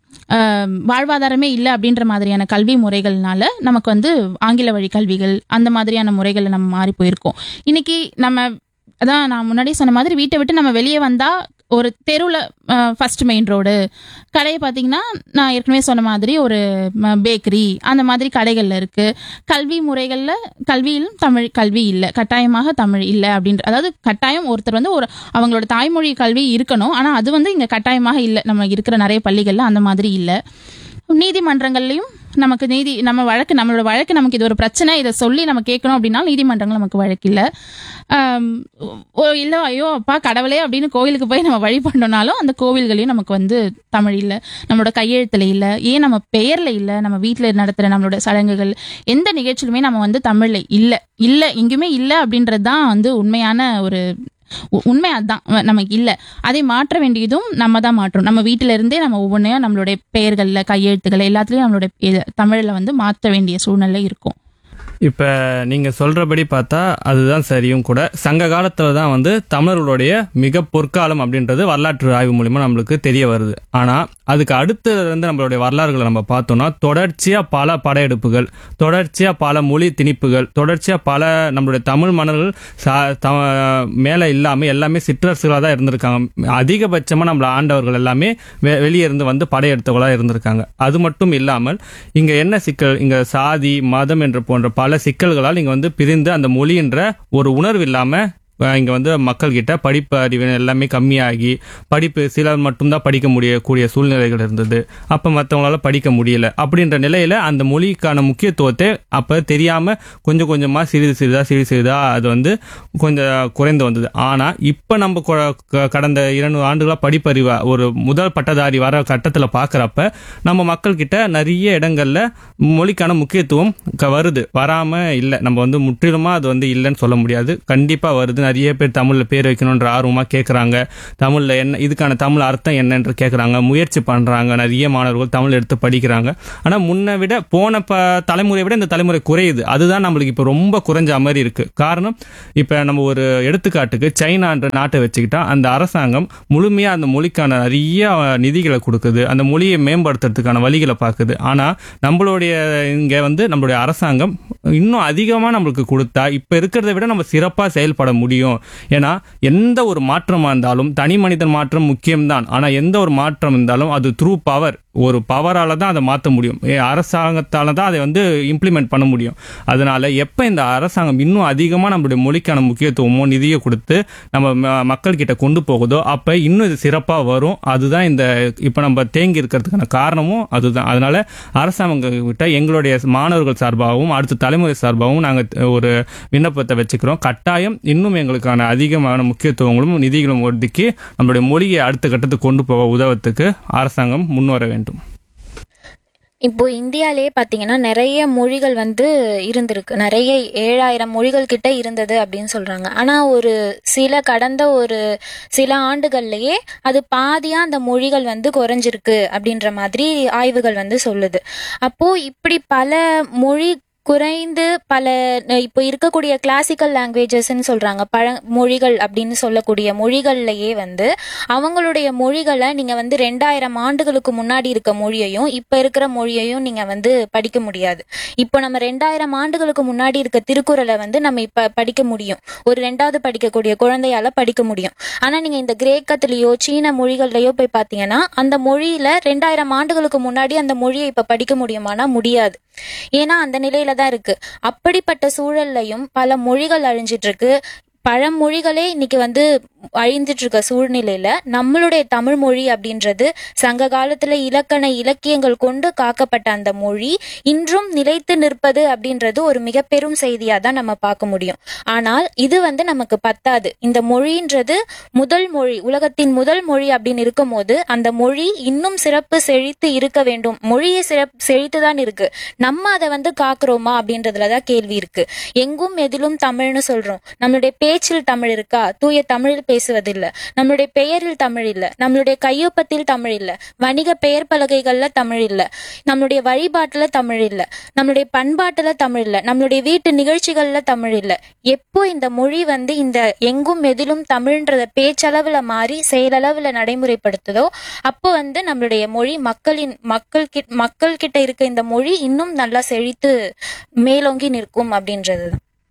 ஆம், வாழ்வாதாரமே இல்லை அப்படின்ற மாதிரியான கல்வி முறைகள்னால நமக்கு வந்து ஆங்கில வழி கல்விகள் அந்த மாதிரியான முறைகள் நம்ம மாறி போயிருக்கோம் இன்னைக்கு நம்ம அதான் நான் முன்னாடியே சொன்ன மாதிரி வீட்டை விட்டு நம்ம வெளியே வந்தா ஒரு தெருவில் ஃபர்ஸ்ட் மெயின் ரோடு கடையை பார்த்தீங்கன்னா நான் ஏற்கனவே சொன்ன மாதிரி ஒரு பேக்கரி அந்த மாதிரி கடைகள்ல இருக்கு கல்வி முறைகள்ல கல்வியிலும் தமிழ் கல்வி இல்லை கட்டாயமாக தமிழ் இல்லை அப்படின்ற அதாவது கட்டாயம் ஒருத்தர் வந்து ஒரு அவங்களோட தாய்மொழி கல்வி இருக்கணும் ஆனா அது வந்து இங்க கட்டாயமாக இல்லை நம்ம இருக்கிற நிறைய பள்ளிகள்ல அந்த மாதிரி இல்லை நீதிமன்றங்கள்லயும் நமக்கு நீதி நம்ம வழக்கு நம்மளோட வழக்கு நமக்கு இது ஒரு பிரச்சனை இதை சொல்லி நம்ம கேட்கணும் அப்படின்னா நீதிமன்றங்கள் நமக்கு வழக்கு இல்லை ஆம், ஓ இல்லை ஐயோ அப்பா கடவுளே அப்படின்னு கோவிலுக்கு போய் நம்ம வழிபடணும்னாலும் அந்த கோவில்களையும் நமக்கு வந்து தமிழ் இல்லை நம்மளோட கையெழுத்துல இல்லை ஏன் நம்ம பெயர்ல இல்லை நம்ம வீட்டில் நடத்துகிற நம்மளோட சடங்குகள் எந்த நிகழ்ச்சியிலுமே நம்ம வந்து தமிழ்ல இல்லை இல்லை எங்கேயுமே இல்லை அப்படின்றது தான் வந்து உண்மையான ஒரு உ- உண்மை அதுதான் வ- நமக்கு இல்லை அதை மாற்ற வேண்டியதும் நம்ம தான் மாற்றணும் நம்ம வீட்டில இருந்தே நம்ம ஒவ்வொன்றையும் நம்மளுடைய பெயர்கள்ல கையெழுத்துக்கள் எல்லாத்துலயும் நம்மளுடைய பெ- தமிழ்ல வந்து மாற்ற வேண்டிய சூழ்நிலை இருக்கும் இப்போ நீங்கள் சொல்கிறபடி பார்த்தா அதுதான் சரியும் கூட சங்க காலத்தில் தான் வந்து தமிழர்களுடைய மிக பொற்காலம் அப்படின்றது வரலாற்று ஆய்வு மூலிமா நம்மளுக்கு தெரிய வருது ஆனால் அதுக்கு அடுத்தது வந்து நம்மளுடைய வரலாறுகளை நம்ம பார்த்தோம்னா தொடர்ச்சியாக பல படையெடுப்புகள் தொடர்ச்சியாக பல மொழி திணிப்புகள் தொடர்ச்சியாக பல நம்மளுடைய தமிழ் மன்னர்கள் சா த மேலே இல்லாமல் எல்லாமே சிற்றரசுகளாக தான் இருந்திருக்காங்க அதிகபட்சமாக நம்மளை ஆண்டவர்கள் எல்லாமே வெ வெளியே இருந்து வந்து படையெடுத்தவர்களாக இருந்திருக்காங்க அது மட்டும் இல்லாமல் இங்கே என்ன சிக்கல் இங்கே சாதி மதம் என்று போன்ற பல சிக்கல்களால் இங்கே வந்து பிரிந்து அந்த மொழின்ற ஒரு உணர்வு இல்லாமல் இங்கே வந்து மக்கள்கிட்ட படிப்பு அறிவு எல்லாமே கம்மியாகி படிப்பு சிலர் மட்டும்தான் படிக்க முடியக்கூடிய சூழ்நிலைகள் இருந்தது அப்போ மற்றவங்களால படிக்க முடியல அப்படின்ற நிலையில் அந்த மொழிக்கான முக்கியத்துவத்தை அப்போ தெரியாமல் கொஞ்சம் கொஞ்சமாக சிறிது சிறிதாக சிறிது சிறிதாக அது வந்து கொஞ்சம் குறைந்து வந்தது ஆனால் இப்போ நம்ம கொ- க- கடந்த இரண்டு ஆண்டுகளாக படிப்பறிவை ஒரு முதல் பட்டதாரி வர கட்டத்தில் பார்க்குறப்ப நம்ம மக்கள்கிட்ட நிறைய இடங்கள்ல மொழிக்கான முக்கியத்துவம் க- வருது வராமல் இல்லை நம்ம வந்து முற்றிலுமாக அது வந்து இல்லைன்னு சொல்ல முடியாது கண்டிப்பாக வருது நிறைய பேர் தமிழில் பேர் வைக்கணுன்ற ஆர்வமாக கேட்குறாங்க தமிழில் என்ன இதுக்கான தமிழ் அர்த்தம் என்னன்று கேட்குறாங்க முயற்சி பண்ணுறாங்க நிறைய மாணவர்கள் தமிழ் எடுத்து படிக்கிறாங்க ஆனால் முன்னை விட போன ப தலைமுறையை விட இந்த தலைமுறை குறையுது அதுதான் நம்மளுக்கு இப்போ ரொம்ப குறைஞ்ச மாதிரி இருக்கு காரணம் இப்போ நம்ம ஒரு எடுத்துக்காட்டுக்கு சைனான்ற நாட்டை வச்சுக்கிட்டா அந்த அரசாங்கம் முழுமையாக அந்த மொழிக்கான நிறைய அஹ், நிதிகளை கொடுக்குது அந்த மொழியை மேம்படுத்துறதுக்கான வழிகளை பார்க்குது ஆனால் நம்மளுடைய இங்கே வந்து நம்மளுடைய அரசாங்கம் இன்னும் அதிகமாக நம்மளுக்கு கொடுத்தா இப்போ இருக்கிறத விட நம்ம சிறப்பாக செயல்பட முடியும் ஏன்னா எந்த ஒரு மாற்றமாக இருந்தாலும் தனி மனிதன் மாற்றம் முக்கியம்தான் ஆனால் எந்த ஒரு மாற்றம் இருந்தாலும் அது த்ரூ பவர் ஒரு பவரால தான் அதை மாற்ற முடியும் ஏ, அரசாங்கத்தால தான் அதை வந்து இம்ப்ளிமெண்ட் பண்ண முடியும் அதனால எப்போ இந்த அரசாங்கம் இன்னும் அதிகமாக நம்மளுடைய மொழிக்கான முக்கியத்துவமோ நிதியை கொடுத்து நம்ம ம- மக்கள்கிட்ட கொண்டு போகுதோ அப்போ இன்னும் இது சிறப்பாக வரும் அதுதான் இந்த இப்போ நம்ம தேங்கி இருக்கிறதுக்கான காரணமும் அதுதான் அதனால அரசாங்கங்கிட்ட எங்களுடைய மாணவர்கள் சார்பாகவும் அடுத்த தலைமுறை சார்பாகவும் நாங்கள் ஒரு விண்ணப்பத்தை வச்சுக்கிறோம் கட்டாயம் இன்னும் எங்களுக்கான அதிகமான முக்கியத்துவங்களும் நிதிகளும் ஒதுக்கி நம்மளுடைய மொழியை அடுத்த கட்டத்துக்கு கொண்டு போக உதவத்துக்கு அரசாங்கம் முன்வர வேண்டும் இப்போ இந்தியாலேயே பார்த்தீங்கன்னா நிறைய மொழிகள் வந்து இருந்திருக்கு நிறைய ஏழாயிரம் மொழிகள் கிட்ட இருந்தது அப்படின்னு சொல்றாங்க ஆனா ஒரு சில கடந்த ஒரு சில ஆண்டுகள்லயே அது பாதியா அந்த மொழிகள் வந்து குறைஞ்சிருக்கு அப்படின்ற மாதிரி ஆய்வுகள் வந்து சொல்லுது அப்போ இப்படி பல மொழி குறைந்து பல அஹ் இப்போ இருக்கக்கூடிய கிளாசிக்கல் லாங்குவேஜஸ்ன்னு சொல்றாங்க பழ மொழிகள் அப்படின்னு சொல்லக்கூடிய மொழிகள்லயே வந்து அவங்களுடைய மொழிகளை நீங்க வந்து ரெண்டாயிரம் ஆண்டுகளுக்கு முன்னாடி இருக்க மொழியையும் இப்ப இருக்கிற மொழியையும் நீங்க வந்து படிக்க முடியாது இப்போ நம்ம ரெண்டாயிரம் ஆண்டுகளுக்கு முன்னாடி இருக்க திருக்குறளை வந்து நம்ம இப்ப படிக்க முடியும் ஒரு ரெண்டாவது படிக்கக்கூடிய குழந்தையால படிக்க முடியும் ஆனா நீங்க இந்த கிரேக்கத்திலேயோ சீன மொழிகள்லயோ போய் பாத்தீங்கன்னா அந்த மொழியில ரெண்டாயிரம் ஆண்டுகளுக்கு முன்னாடி அந்த மொழியை இப்ப படிக்க முடியுமானா முடியாது ஏன்னா அந்த நிலையில தான் இருக்கு அப்படிப்பட்ட சூழல்லையும் பல மொழிகள் அழிஞ்சிட்டு இருக்கு பல மொழிகளே இன்னைக்கு வந்து அழிந்துட்டு இருக்க சூழ்நிலையில நம்மளுடைய தமிழ் மொழி அப்படின்றது சங்க காலத்துல இலக்கண இலக்கியங்கள் கொண்டு காக்கப்பட்ட அந்த மொழி இன்றும் நிலைத்து நிற்பது அப்படின்றது ஒரு மிக பெரும் செய்தியா தான் நம்ம பார்க்க முடியும் ஆனால் இது வந்து நமக்கு பத்தாது இந்த மொழின்றது முதல் மொழி உலகத்தின் முதல் மொழி அப்படின்னு இருக்கும்போது அந்த மொழி இன்னும் சிறப்பு செழித்து இருக்க வேண்டும் மொழியை சிறப்பு செழித்து தான் இருக்கு நம்ம அதை வந்து காக்குறோமா அப்படின்றதுலதான் கேள்வி இருக்கு எங்கும் எதிலும் தமிழ்னு சொல்றோம் நம்மளுடைய பேச்சில் தமிழ் இருக்கா தூய தமிழில் பேசுவதில்லை நம்மளுடைய பெயரில் தமிழ் இல்ல நம்மளுடைய கையொப்பத்தில் தமிழ் இல்ல வணிக பெயர் பலகைகள்ல தமிழ் இல்ல நம்மளுடைய வழிபாட்டுல தமிழ் இல்ல நம்மளுடைய பண்பாட்டுல தமிழ் இல்ல நம்மளுடைய வீட்டு நிகழ்ச்சிகள்ல தமிழ் இல்ல எப்போ இந்த மொழி வந்து இந்த எங்கும் எதிலும் தமிழ்ன்றத பேச்சளவுல மாறி செயலளவுல நடைமுறைப்படுத்துதோ அப்போ வந்து நம்மளுடைய மொழி மக்களின் மக்கள் கிட்ட மக்கள் கிட்ட இருக்க இந்த மொழி இன்னும் நல்லா செழித்து மேலோங்கி நிற்கும் அப்படின்றது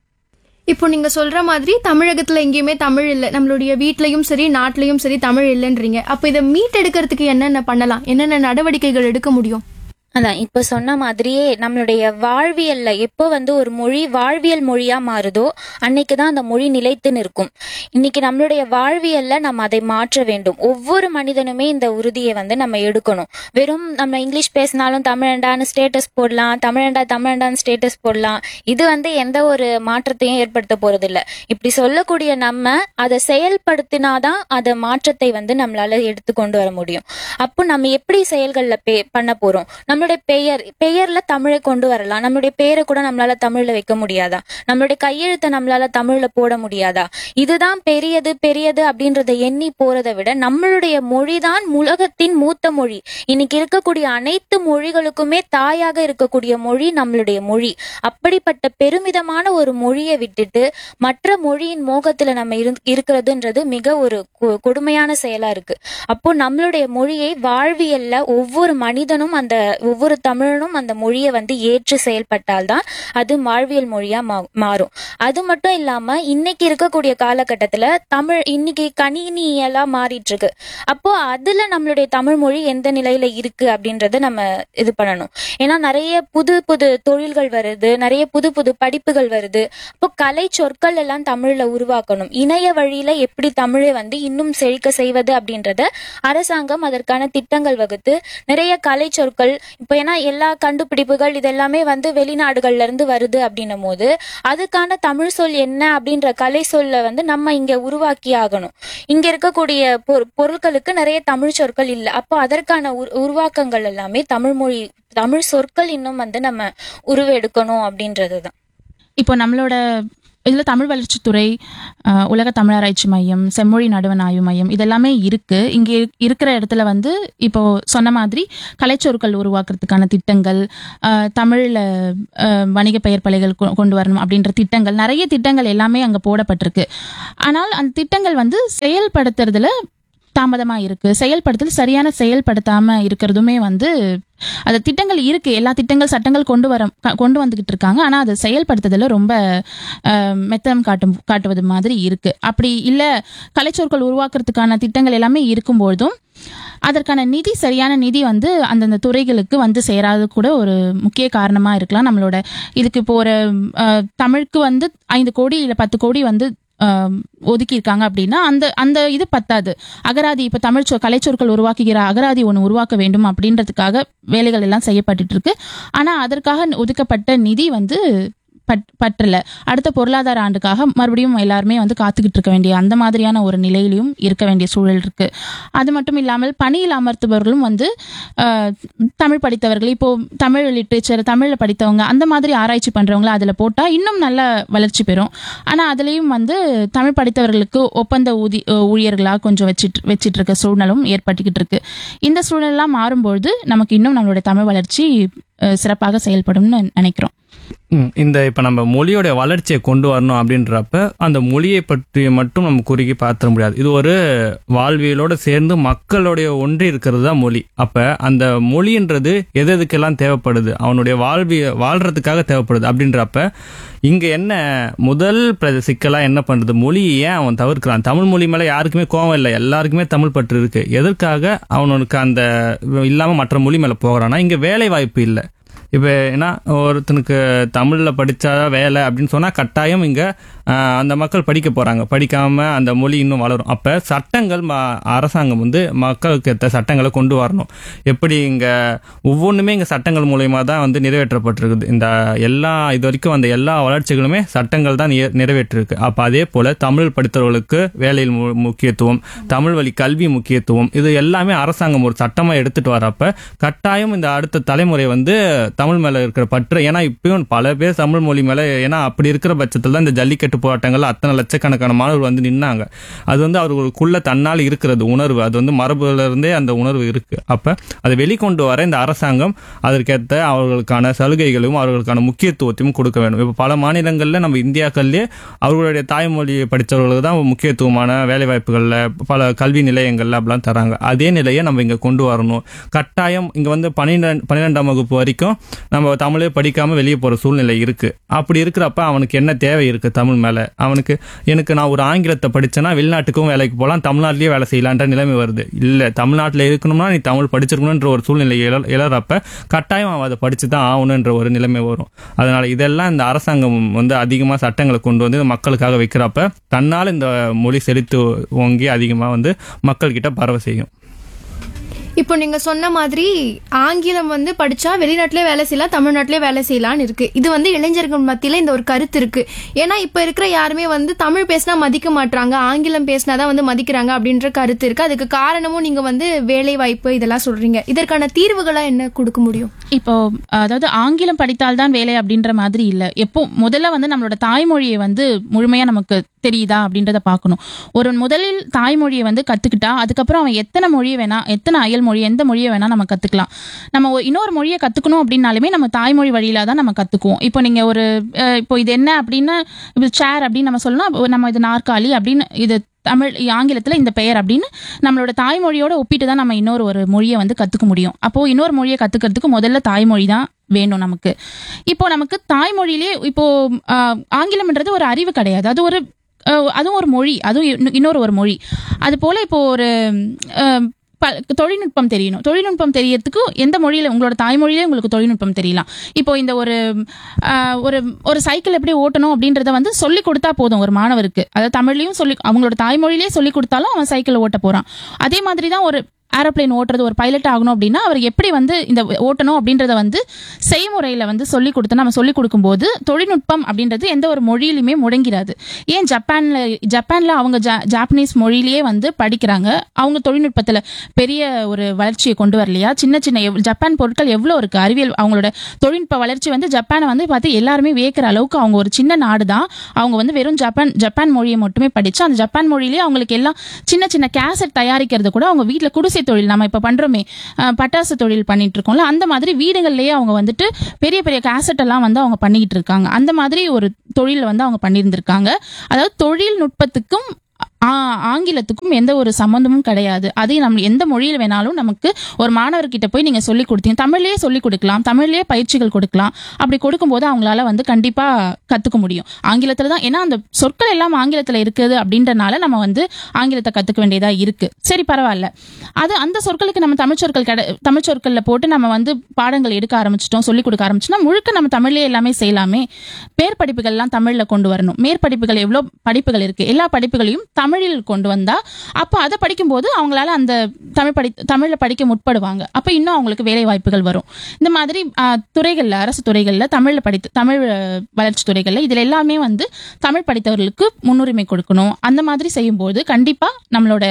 இப்போ நீங்க சொல்ற மாதிரி தமிழகத்துல எங்கேயுமே தமிழ் இல்ல நம்மளுடைய வீட்லயும் சரி நாட்டிலயும் சரி தமிழ் இல்லைன்றீங்க அப்ப இதை மீட்டெடுக்கிறதுக்கு என்னென்ன பண்ணலாம் என்னென்ன நடவடிக்கைகள் எடுக்க முடியும் அதான் இப்ப சொன்ன மாதிரியே நம்மளுடைய வாழ்வியல்ல எப்போ வந்து ஒரு மொழி வாழ்வியல் மொழியா மாறுதோ அன்னைக்கு தான் அந்த மொழி நிலைத்து நிற்கும் இன்னைக்கு நம்மளுடைய வாழ்வியல்ல நம்ம அதை மாற்ற வேண்டும் ஒவ்வொரு மனிதனுமே இந்த உறுதியை வந்து நம்ம எடுக்கணும் வெறும் நம்ம இங்கிலீஷ் பேசினாலும் தமிழண்டான்னு ஸ்டேட்டஸ் போடலாம் தமிழண்டா தமிழண்டான்னு ஸ்டேட்டஸ் போடலாம் இது வந்து எந்த ஒரு மாற்றத்தையும் ஏற்படுத்த போறதில்ல இப்படி சொல்லக்கூடிய நம்ம அதை செயல்படுத்தினாதான் அதை மாற்றத்தை வந்து நம்மளால எடுத்து கொண்டு வர முடியும் அப்போ நம்ம எப்படி செயல்கள்ல பே பண்ண போறோம் நம்மளுடைய பெயர் பெயர்ல தமிழை கொண்டு வரலாம் நம்மளுடைய பெயரை கூட நம்மளால தமிழ்ல வைக்க முடியாதா நம்மளுடைய கையெழுத்தை நம்மளால தமிழ்ல போட முடியாதா இதுதான் பெரியது பெரியது அப்படின்றத எண்ணி போறதை விட நம்மளுடைய மொழிதான் உலகத்தின் மூத்த மொழி இன்னைக்கு இருக்கக்கூடிய அனைத்து மொழிகளுக்குமே தாயாக இருக்கக்கூடிய மொழி நம்மளுடைய மொழி அப்படிப்பட்ட பெருமிதமான ஒரு மொழியை விட்டுட்டு மற்ற மொழியின் மோகத்துல நம்ம இரு இருக்கிறதுன்றது மிக ஒரு கொ- கொடுமையான செயலா இருக்கு அப்போ நம்மளுடைய மொழியை வாழ்வியல்ல ஒவ்வொரு மனிதனும் அந்த ஒவ்வொரு தமிழனும் அந்த மொழியை வந்து ஏற்று செயல்பட்டால்தான் அது வாழ்வியல் மொழியா மா- மாறும் அது மட்டும் இல்லாம இன்னைக்கு இருக்கக்கூடிய காலகட்டத்துல தமிழ் இன்னைக்கு கணினியலா மாறிட்டு இருக்கு அப்போ அதுல நம்மளுடைய தமிழ் மொழி எந்த நிலையில இருக்கு அப்படின்றத நம்ம இது பண்ணணும் ஏன்னா நிறைய புது புது தொழில்கள் வருது நிறைய புது புது படிப்புகள் வருது அப்போ கலை சொற்கள் எல்லாம் தமிழ்ல உருவாக்கணும் இணைய வழியில எப்படி தமிழை வந்து இன்னும் செழிக்க செய்வது அப்படின்றத அரசாங்கம் அதற்கான திட்டங்கள் வகுத்து நிறைய கலை சொற்கள் இப்போ ஏன்னா எல்லா கண்டுபிடிப்புகள் இதெல்லாமே வந்து வெளிநாடுகள்ல இருந்து வருது அப்படின்னும் போது அதுக்கான தமிழ் சொல் என்ன அப்படின்ற கலை சொல்ல வந்து நம்ம இங்க உருவாக்கி ஆகணும் இங்க இருக்கக்கூடிய பொரு- பொருட்களுக்கு நிறைய தமிழ் சொற்கள் இல்லை அப்போ அதற்கான உரு- உருவாக்கங்கள் எல்லாமே தமிழ் மொழி தமிழ் சொற்கள் இன்னும் வந்து நம்ம உருவெடுக்கணும் அப்படின்றது தான் இப்போ நம்மளோட இதில் தமிழ் வளர்ச்சித்துறை அஹ், உலக தமிழாராய்ச்சி மையம் செம்மொழி நடுவன் ஆய்வு மையம் இதெல்லாமே இருக்கு இங்கே இருக்கிற இடத்துல வந்து இப்போ சொன்ன மாதிரி கலைச்சொற்கள் உருவாக்குறதுக்கான திட்டங்கள் அஹ், தமிழ்ல அஹ், வணிக பெயர் பலைகள் கொ- கொண்டு வரணும் அப்படின்ற திட்டங்கள் நிறைய திட்டங்கள் எல்லாமே அங்கே போடப்பட்டிருக்கு ஆனால் அந்த திட்டங்கள் வந்து செயல்படுத்துறதுல தாமதமா இருக்கு செயல்படுத்தல் சரியான செயல்படுத்தாம இருக்கிறதுமே வந்து அந்த திட்டங்கள் இருக்கு எல்லா திட்டங்கள் சட்டங்கள் கொண்டு வர க- கொண்டு வந்துகிட்டு இருக்காங்க ஆனா அதை செயல்படுத்துறதுல ரொம்ப அஹ், மெத்தனம் காட்டும் காட்டுவது மாதிரி இருக்கு அப்படி இல்ல கலைச்சொற்கள் உருவாக்குறதுக்கான திட்டங்கள் எல்லாமே இருக்கும்பொழுதும் அதற்கான நிதி சரியான நிதி வந்து அந்தந்த துறைகளுக்கு வந்து சேராது கூட ஒரு முக்கிய காரணமா இருக்கலாம் நம்மளோட இதுக்கு இப்போ ஒரு அஹ், தமிழுக்கு வந்து ஐந்து கோடி இல்ல பத்து கோடி வந்து ஒதுக்கி இருக்காங்க அப்படின்னா அந்த அந்த இது பத்தாது அகராதி இப்ப தமிழ் சொ கலைச்சொற்கள் உருவாக்குகிற அகராதி ஒன்று உருவாக்க வேண்டும் அப்படின்றதுக்காக வேலைகள் எல்லாம் செய்யப்பட்டுட்டு இருக்கு ஆனா அதற்காக ஒதுக்கப்பட்ட நிதி வந்து பட் பற்றல அடுத்த பொருளாதார ஆண்டுக்காக மறுபடியும் எல்லாருமே வந்து காத்துக்கிட்டு இருக்க வேண்டிய அந்த மாதிரியான ஒரு நிலையிலையும் இருக்க வேண்டிய சூழல் இருக்கு அது மட்டும் இல்லாமல் பணியில் அமர்த்துபவர்களும் வந்து ஆஹ், தமிழ் படித்தவர்கள் இப்போ தமிழ் லிட்ரேச்சர் தமிழில் படித்தவங்க அந்த மாதிரி ஆராய்ச்சி பண்றவங்கள அதில் போட்டால் இன்னும் நல்ல வளர்ச்சி பெறும் ஆனால் அதுலேயும் வந்து தமிழ் படித்தவர்களுக்கு ஒப்பந்த ஊதி ஊழியர்களாக கொஞ்சம் வச்சிட்டு வச்சிட்டு இருக்க சூழ்நிலும் ஏற்பட்டுக்கிட்டு இருக்கு இந்த சூழலெல்லாம் மாறும்பொழுது நமக்கு இன்னும் நம்மளுடைய தமிழ் வளர்ச்சி அஹ், சிறப்பாக செயல்படும்னு நினைக்கிறோம் ம், இந்த இப்போ நம்ம மொழியோட வளர்ச்சியை கொண்டு வரணும் அப்படின்றப்ப அந்த மொழியை பற்றி மட்டும் நம்ம குறுக்கி பார்த்துட முடியாது இது ஒரு வாழ்வியலோட சேர்ந்து மக்களுடைய ஒன்றி இருக்கிறது தான் மொழி அப்ப அந்த மொழின்றது எது எதுக்கெல்லாம் தேவைப்படுது அவனுடைய வாழ்விய வாழ்றதுக்காக தேவைப்படுது அப்படின்றப்ப இங்க என்ன முதல் பிர- சிக்கலா என்ன பண்றது மொழியை ஏன் அவன் தவிர்க்கிறான் தமிழ் மொழி மேல யாருக்குமே கோவம் இல்லை எல்லாருக்குமே தமிழ் பற்று இருக்கு எதற்காக அவனுக்கு அந்த இல்லாம மற்ற மொழி மேல போகிறான்னா இங்க வேலை வாய்ப்பு இல்லை இப்போ ஏன்னா ஒருத்தனுக்கு தமிழில் படித்தா வேலை அப்படின்னு சொன்னால் கட்டாயம் இங்கே அந்த மக்கள் படிக்க போகிறாங்க படிக்காமல் அந்த மொழி இன்னும் வளரும் அப்போ சட்டங்கள் ம- அரசாங்கம் வந்து மக்களுக்கு ஏற்ற சட்டங்களை கொண்டு வரணும் எப்படி இங்கே ஒவ்வொன்றுமே இங்கே சட்டங்கள் மூலயமா தான் வந்து நிறைவேற்றப்பட்டிருக்குது இந்த எல்லா இது வரைக்கும் அந்த எல்லா வளர்ச்சிகளுமே சட்டங்கள் தான் நிய- நிறைவேற்றிருக்கு அப்போ அதே போல் தமிழ் படித்தவர்களுக்கு வேலையில் மு- முக்கியத்துவம் தமிழ் வழி கல்வி முக்கியத்துவம் இது எல்லாமே அரசாங்கம் ஒரு சட்டமாக எடுத்துட்டு வரப்ப கட்டாயம் இந்த அடுத்த தலைமுறை வந்து தமிழ் மேலே இருக்கிற பற்று ஏன்னா இப்பயும் பல பேர் தமிழ் மொழி மேலே ஏன்னா அப்படி இருக்கிற பட்சத்தில் தான் இந்த ஜல்லிக்கட்டு போராட்டங்கள் அத்தனை லட்சக்கணக்கான மாணவர்கள் வந்து நின்னாங்க அது வந்து அவர்களுக்குள்ள தன்னால் இருக்கிறது உணர்வு அது வந்து மரபுல இருந்தே அந்த உணர்வு இருக்கு அப்ப அதை வெளிக்கொண்டு வர இந்த அரசாங்கம் அதற்கேற்ற அவர்களுக்கான சலுகைகளும் அவர்களுக்கான முக்கியத்துவத்தையும் கொடுக்க வேண்டும் இப்போ பல மாநிலங்களில் நம்ம இந்தியாக்கள்லேயே அவர்களுடைய தாய்மொழியை படித்தவர்களுக்கு தான் முக்கியத்துவமான வேலைவாய்ப்புகளில் பல கல்வி நிலையங்கள்ல அப்படிலாம் தராங்க அதே நிலையை நம்ம இங்கே கொண்டு வரணும் கட்டாயம் இங்கே வந்து பன்னிரெண்டு பன்னிரெண்டாம் வகுப்பு வரைக்கும் நம்ம தமிழே படிக்காமல் வெளியே போகிற சூழ்நிலை இருக்குது அப்படி இருக்கிறப்ப அவனுக்கு என்ன தேவை இருக்குது தமிழ் மேலே அவனுக்கு எனக்கு நான் ஒரு ஆங்கிலத்தை படித்தேன்னா வெளிநாட்டுக்கும் வேலைக்கு போகலாம் தமிழ்நாட்டிலேயே வேலை செய்யலான்ற நிலைமை வருது இல்லை தமிழ்நாட்டில் இருக்கணும்னா நீ தமிழ் படிச்சிருக்கணுன்ற ஒரு சூழ்நிலை எழ எழறப்ப கட்டாயம் அவன் அதை படித்து தான் ஆகணுன்ற ஒரு நிலைமை வரும் அதனால இதெல்லாம் இந்த அரசாங்கம் வந்து அதிகமாக சட்டங்களை கொண்டு வந்து இந்த மக்களுக்காக வைக்கிறப்ப தன்னால் இந்த மொழி செழித்து ஓங்கி அதிகமாக வந்து மக்கள்கிட்ட பரவ செய்யும் இப்போ நீங்க சொன்ன மாதிரி ஆங்கிலம் வந்து படிச்சா வெளிநாட்டிலே வேலை செய்யலாம் தமிழ்நாட்டிலே வேலை செய்யலாம்னு இருக்கு இது வந்து இளைஞர்கள் மத்தியில இந்த ஒரு கருத்து இருக்கு ஏன்னா இப்ப இருக்கிற யாருமே வந்து தமிழ் பேசினா மதிக்க மாட்றாங்க ஆங்கிலம் பேசினாதான் வந்து மதிக்கிறாங்க அப்படின்ற கருத்து இருக்கு அதுக்கு காரணமும் நீங்க வந்து வேலை வாய்ப்பு இதெல்லாம் சொல்றீங்க இதற்கான தீர்வுகளா என்ன கொடுக்க முடியும் இப்போ அதாவது ஆங்கிலம் படித்தால்தான் வேலை அப்படின்ற மாதிரி இல்ல எப்போ முதல்ல வந்து நம்மளோட தாய்மொழியை வந்து முழுமையா நமக்கு தெரியுதா அப்படின்றத பார்க்கணும் ஒரு முதலில் தாய்மொழியை வந்து கத்துக்கிட்டா அதுக்கப்புறம் அவன் எத்தனை மொழியை வேணா எத்தனை அயல் மொழி எந்த மொழியை வேணா நம்ம கத்துக்கலாம் நம்ம ஒரு- இன்னொரு மொழியை கத்துக்கணும் அப்படின்னாலுமே நம்ம தாய்மொழி வழியில தான் நம்ம கத்துக்குவோம் இப்போ நீங்க ஒரு அஹ், இப்போ இது என்ன அப்படின்னு இப்போ சேர் அப்படின்னு நம்ம சொல்லணும் அப்போ நம்ம இது நாற்காலி அப்படின்னு இது தமிழ் ஆங்கிலத்துல இந்த பெயர் அப்படின்னு நம்மளோட தாய்மொழியோட ஒப்பிட்டு தான் நம்ம இன்னொரு ஒரு மொழியை வந்து கத்துக்க முடியும் அப்போ இன்னொரு மொழியை கத்துக்கிறதுக்கு முதல்ல தாய்மொழி தான் வேணும் நமக்கு இப்போ நமக்கு தாய்மொழியிலே இப்போ ஆஹ், ஆங்கிலம்ன்றது ஒரு அறிவு கிடையாது அது ஒரு ஆஹ், அதுவும் ஒரு மொழி அதுவும் இன்னொ- இன்னொரு ஒரு மொழி அது போல இப்போ ஒரு ஆஹ், ப- தொழில்நுட்பம் தெரியணும் தொழில்நுட்பம் தெரியறதுக்கு எந்த மொழியில உங்களோட தாய்மொழியிலே உங்களுக்கு தொழில்நுட்பம் தெரியலாம் இப்போ இந்த ஒரு ஆஹ், ஒரு ஒரு சைக்கிள் எப்படி ஓட்டணும் அப்படின்றத வந்து சொல்லி கொடுத்தா போதும் ஒரு மாணவருக்கு அதாவது தமிழ்லயும் சொல்லி அவங்களோட தாய்மொழியிலேயே சொல்லி கொடுத்தாலும் அவன் சைக்கிள் ஓட்ட போறான் அதே மாதிரி தான் ஒரு ஏரோப்ளேன் ஓட்டுறது ஒரு பைலட் ஆகணும் அப்படின்னா அவர் எப்படி வந்து இந்த ஓட்டணும் அப்படின்றத வந்து செய்முறையில வந்து சொல்லி கொடுத்து நம்ம சொல்லி கொடுக்கும்போது தொழில்நுட்பம் அப்படின்றது எந்த ஒரு மொழியிலுமே முடங்கிறாது ஏன் ஜப்பான்ல ஜப்பான்ல அவங்க ஜா- ஜாப்பனீஸ் மொழியிலேயே வந்து படிக்கிறாங்க அவங்க தொழில்நுட்பத்துல பெரிய ஒரு வளர்ச்சியை கொண்டு வரலையா சின்ன சின்ன எவ்- ஜப்பான் பொருட்கள் எவ்வளோ இருக்கு அறிவியல் அவங்களோட தொழில்நுட்ப வளர்ச்சி வந்து ஜப்பானை வந்து பார்த்து எல்லாருமே வியக்கிற அளவுக்கு அவங்க ஒரு சின்ன நாடு தான் அவங்க வந்து வெறும் ஜப்பான் ஜப்பான் மொழியை மட்டுமே படிச்சு அந்த ஜப்பான் மொழியிலேயே அவங்களுக்கு எல்லாம் சின்ன சின்ன கேசட் தயாரிக்கிறது கூட அவங்க வீட்டில் குடிசை தொழில் நம்ம இப்போ பண்றோமே அஹ், பட்டாசு தொழில் பண்ணிட்டு இருக்கோம்ல அந்த மாதிரி வீடுகள்லயே அவங்க வந்துட்டு பெரிய பெரிய கேசட் எல்லாம் வந்து அவங்க பண்ணிக்கிட்டு இருக்காங்க அந்த மாதிரி ஒரு தொழில் வந்து அவங்க பண்ணியிருந்திருக்காங்க அதாவது தொழில்நுட்பத்துக்கும் ஆ- ஆங்கிலத்துக்கும் எந்த ஒரு சம்மந்தமும் கிடையாது அது நம்ம எந்த மொழியில் வேணாலும் நமக்கு ஒரு மாணவர்கிட்ட போய் நீங்க சொல்லி கொடுத்தீங்க தமிழ்லயே சொல்லி கொடுக்கலாம் தமிழ்லயே பயிற்சிகள் கொடுக்கலாம் அப்படி கொடுக்கும்போது அவங்களால வந்து கண்டிப்பா கத்துக்க முடியும் ஆங்கிலத்துல தான் ஏன்னா அந்த சொற்கள் எல்லாம் ஆங்கிலத்துல இருக்குது அப்படின்றனால நம்ம வந்து ஆங்கிலத்தை கத்துக்க வேண்டியதா இருக்கு சரி பரவாயில்ல அது அந்த சொற்களுக்கு நம்ம தமிழ் சொற்கள் கிடை தமிழ் சொற்கள்ல போட்டு நம்ம வந்து பாடங்கள் எடுக்க ஆரம்பிச்சிட்டோம் சொல்லி கொடுக்க ஆரம்பிச்சோம்னா முழுக்க நம்ம தமிழ்லயே எல்லாமே செய்யலாமே மேற்படிப்புகள்லாம் தமிழ்ல கொண்டு வரணும் மேற்படிப்புகள் எவ்வளோ படிப்புகள் இருக்கு எல்லா படிப்புகளையும் தமிழில் கொண்டு வந்தா அப்போ அதை படிக்கும்போது அவங்களால அந்த தமிழ் படி தமிழ்ல படிக்க முற்படுவாங்க அப்போ இன்னும் அவங்களுக்கு வேலை வாய்ப்புகள் வரும் இந்த மாதிரி ஆ, துறைகள்ல அரசு துறைகள்ல தமிழ்ல படித்து தமிழ் அஹ், வளர்ச்சி துறைகள்ல இதுல எல்லாமே வந்து தமிழ் படித்தவர்களுக்கு முன்னுரிமை கொடுக்கணும் அந்த மாதிரி செய்யும்போது கண்டிப்பா நம்மளோட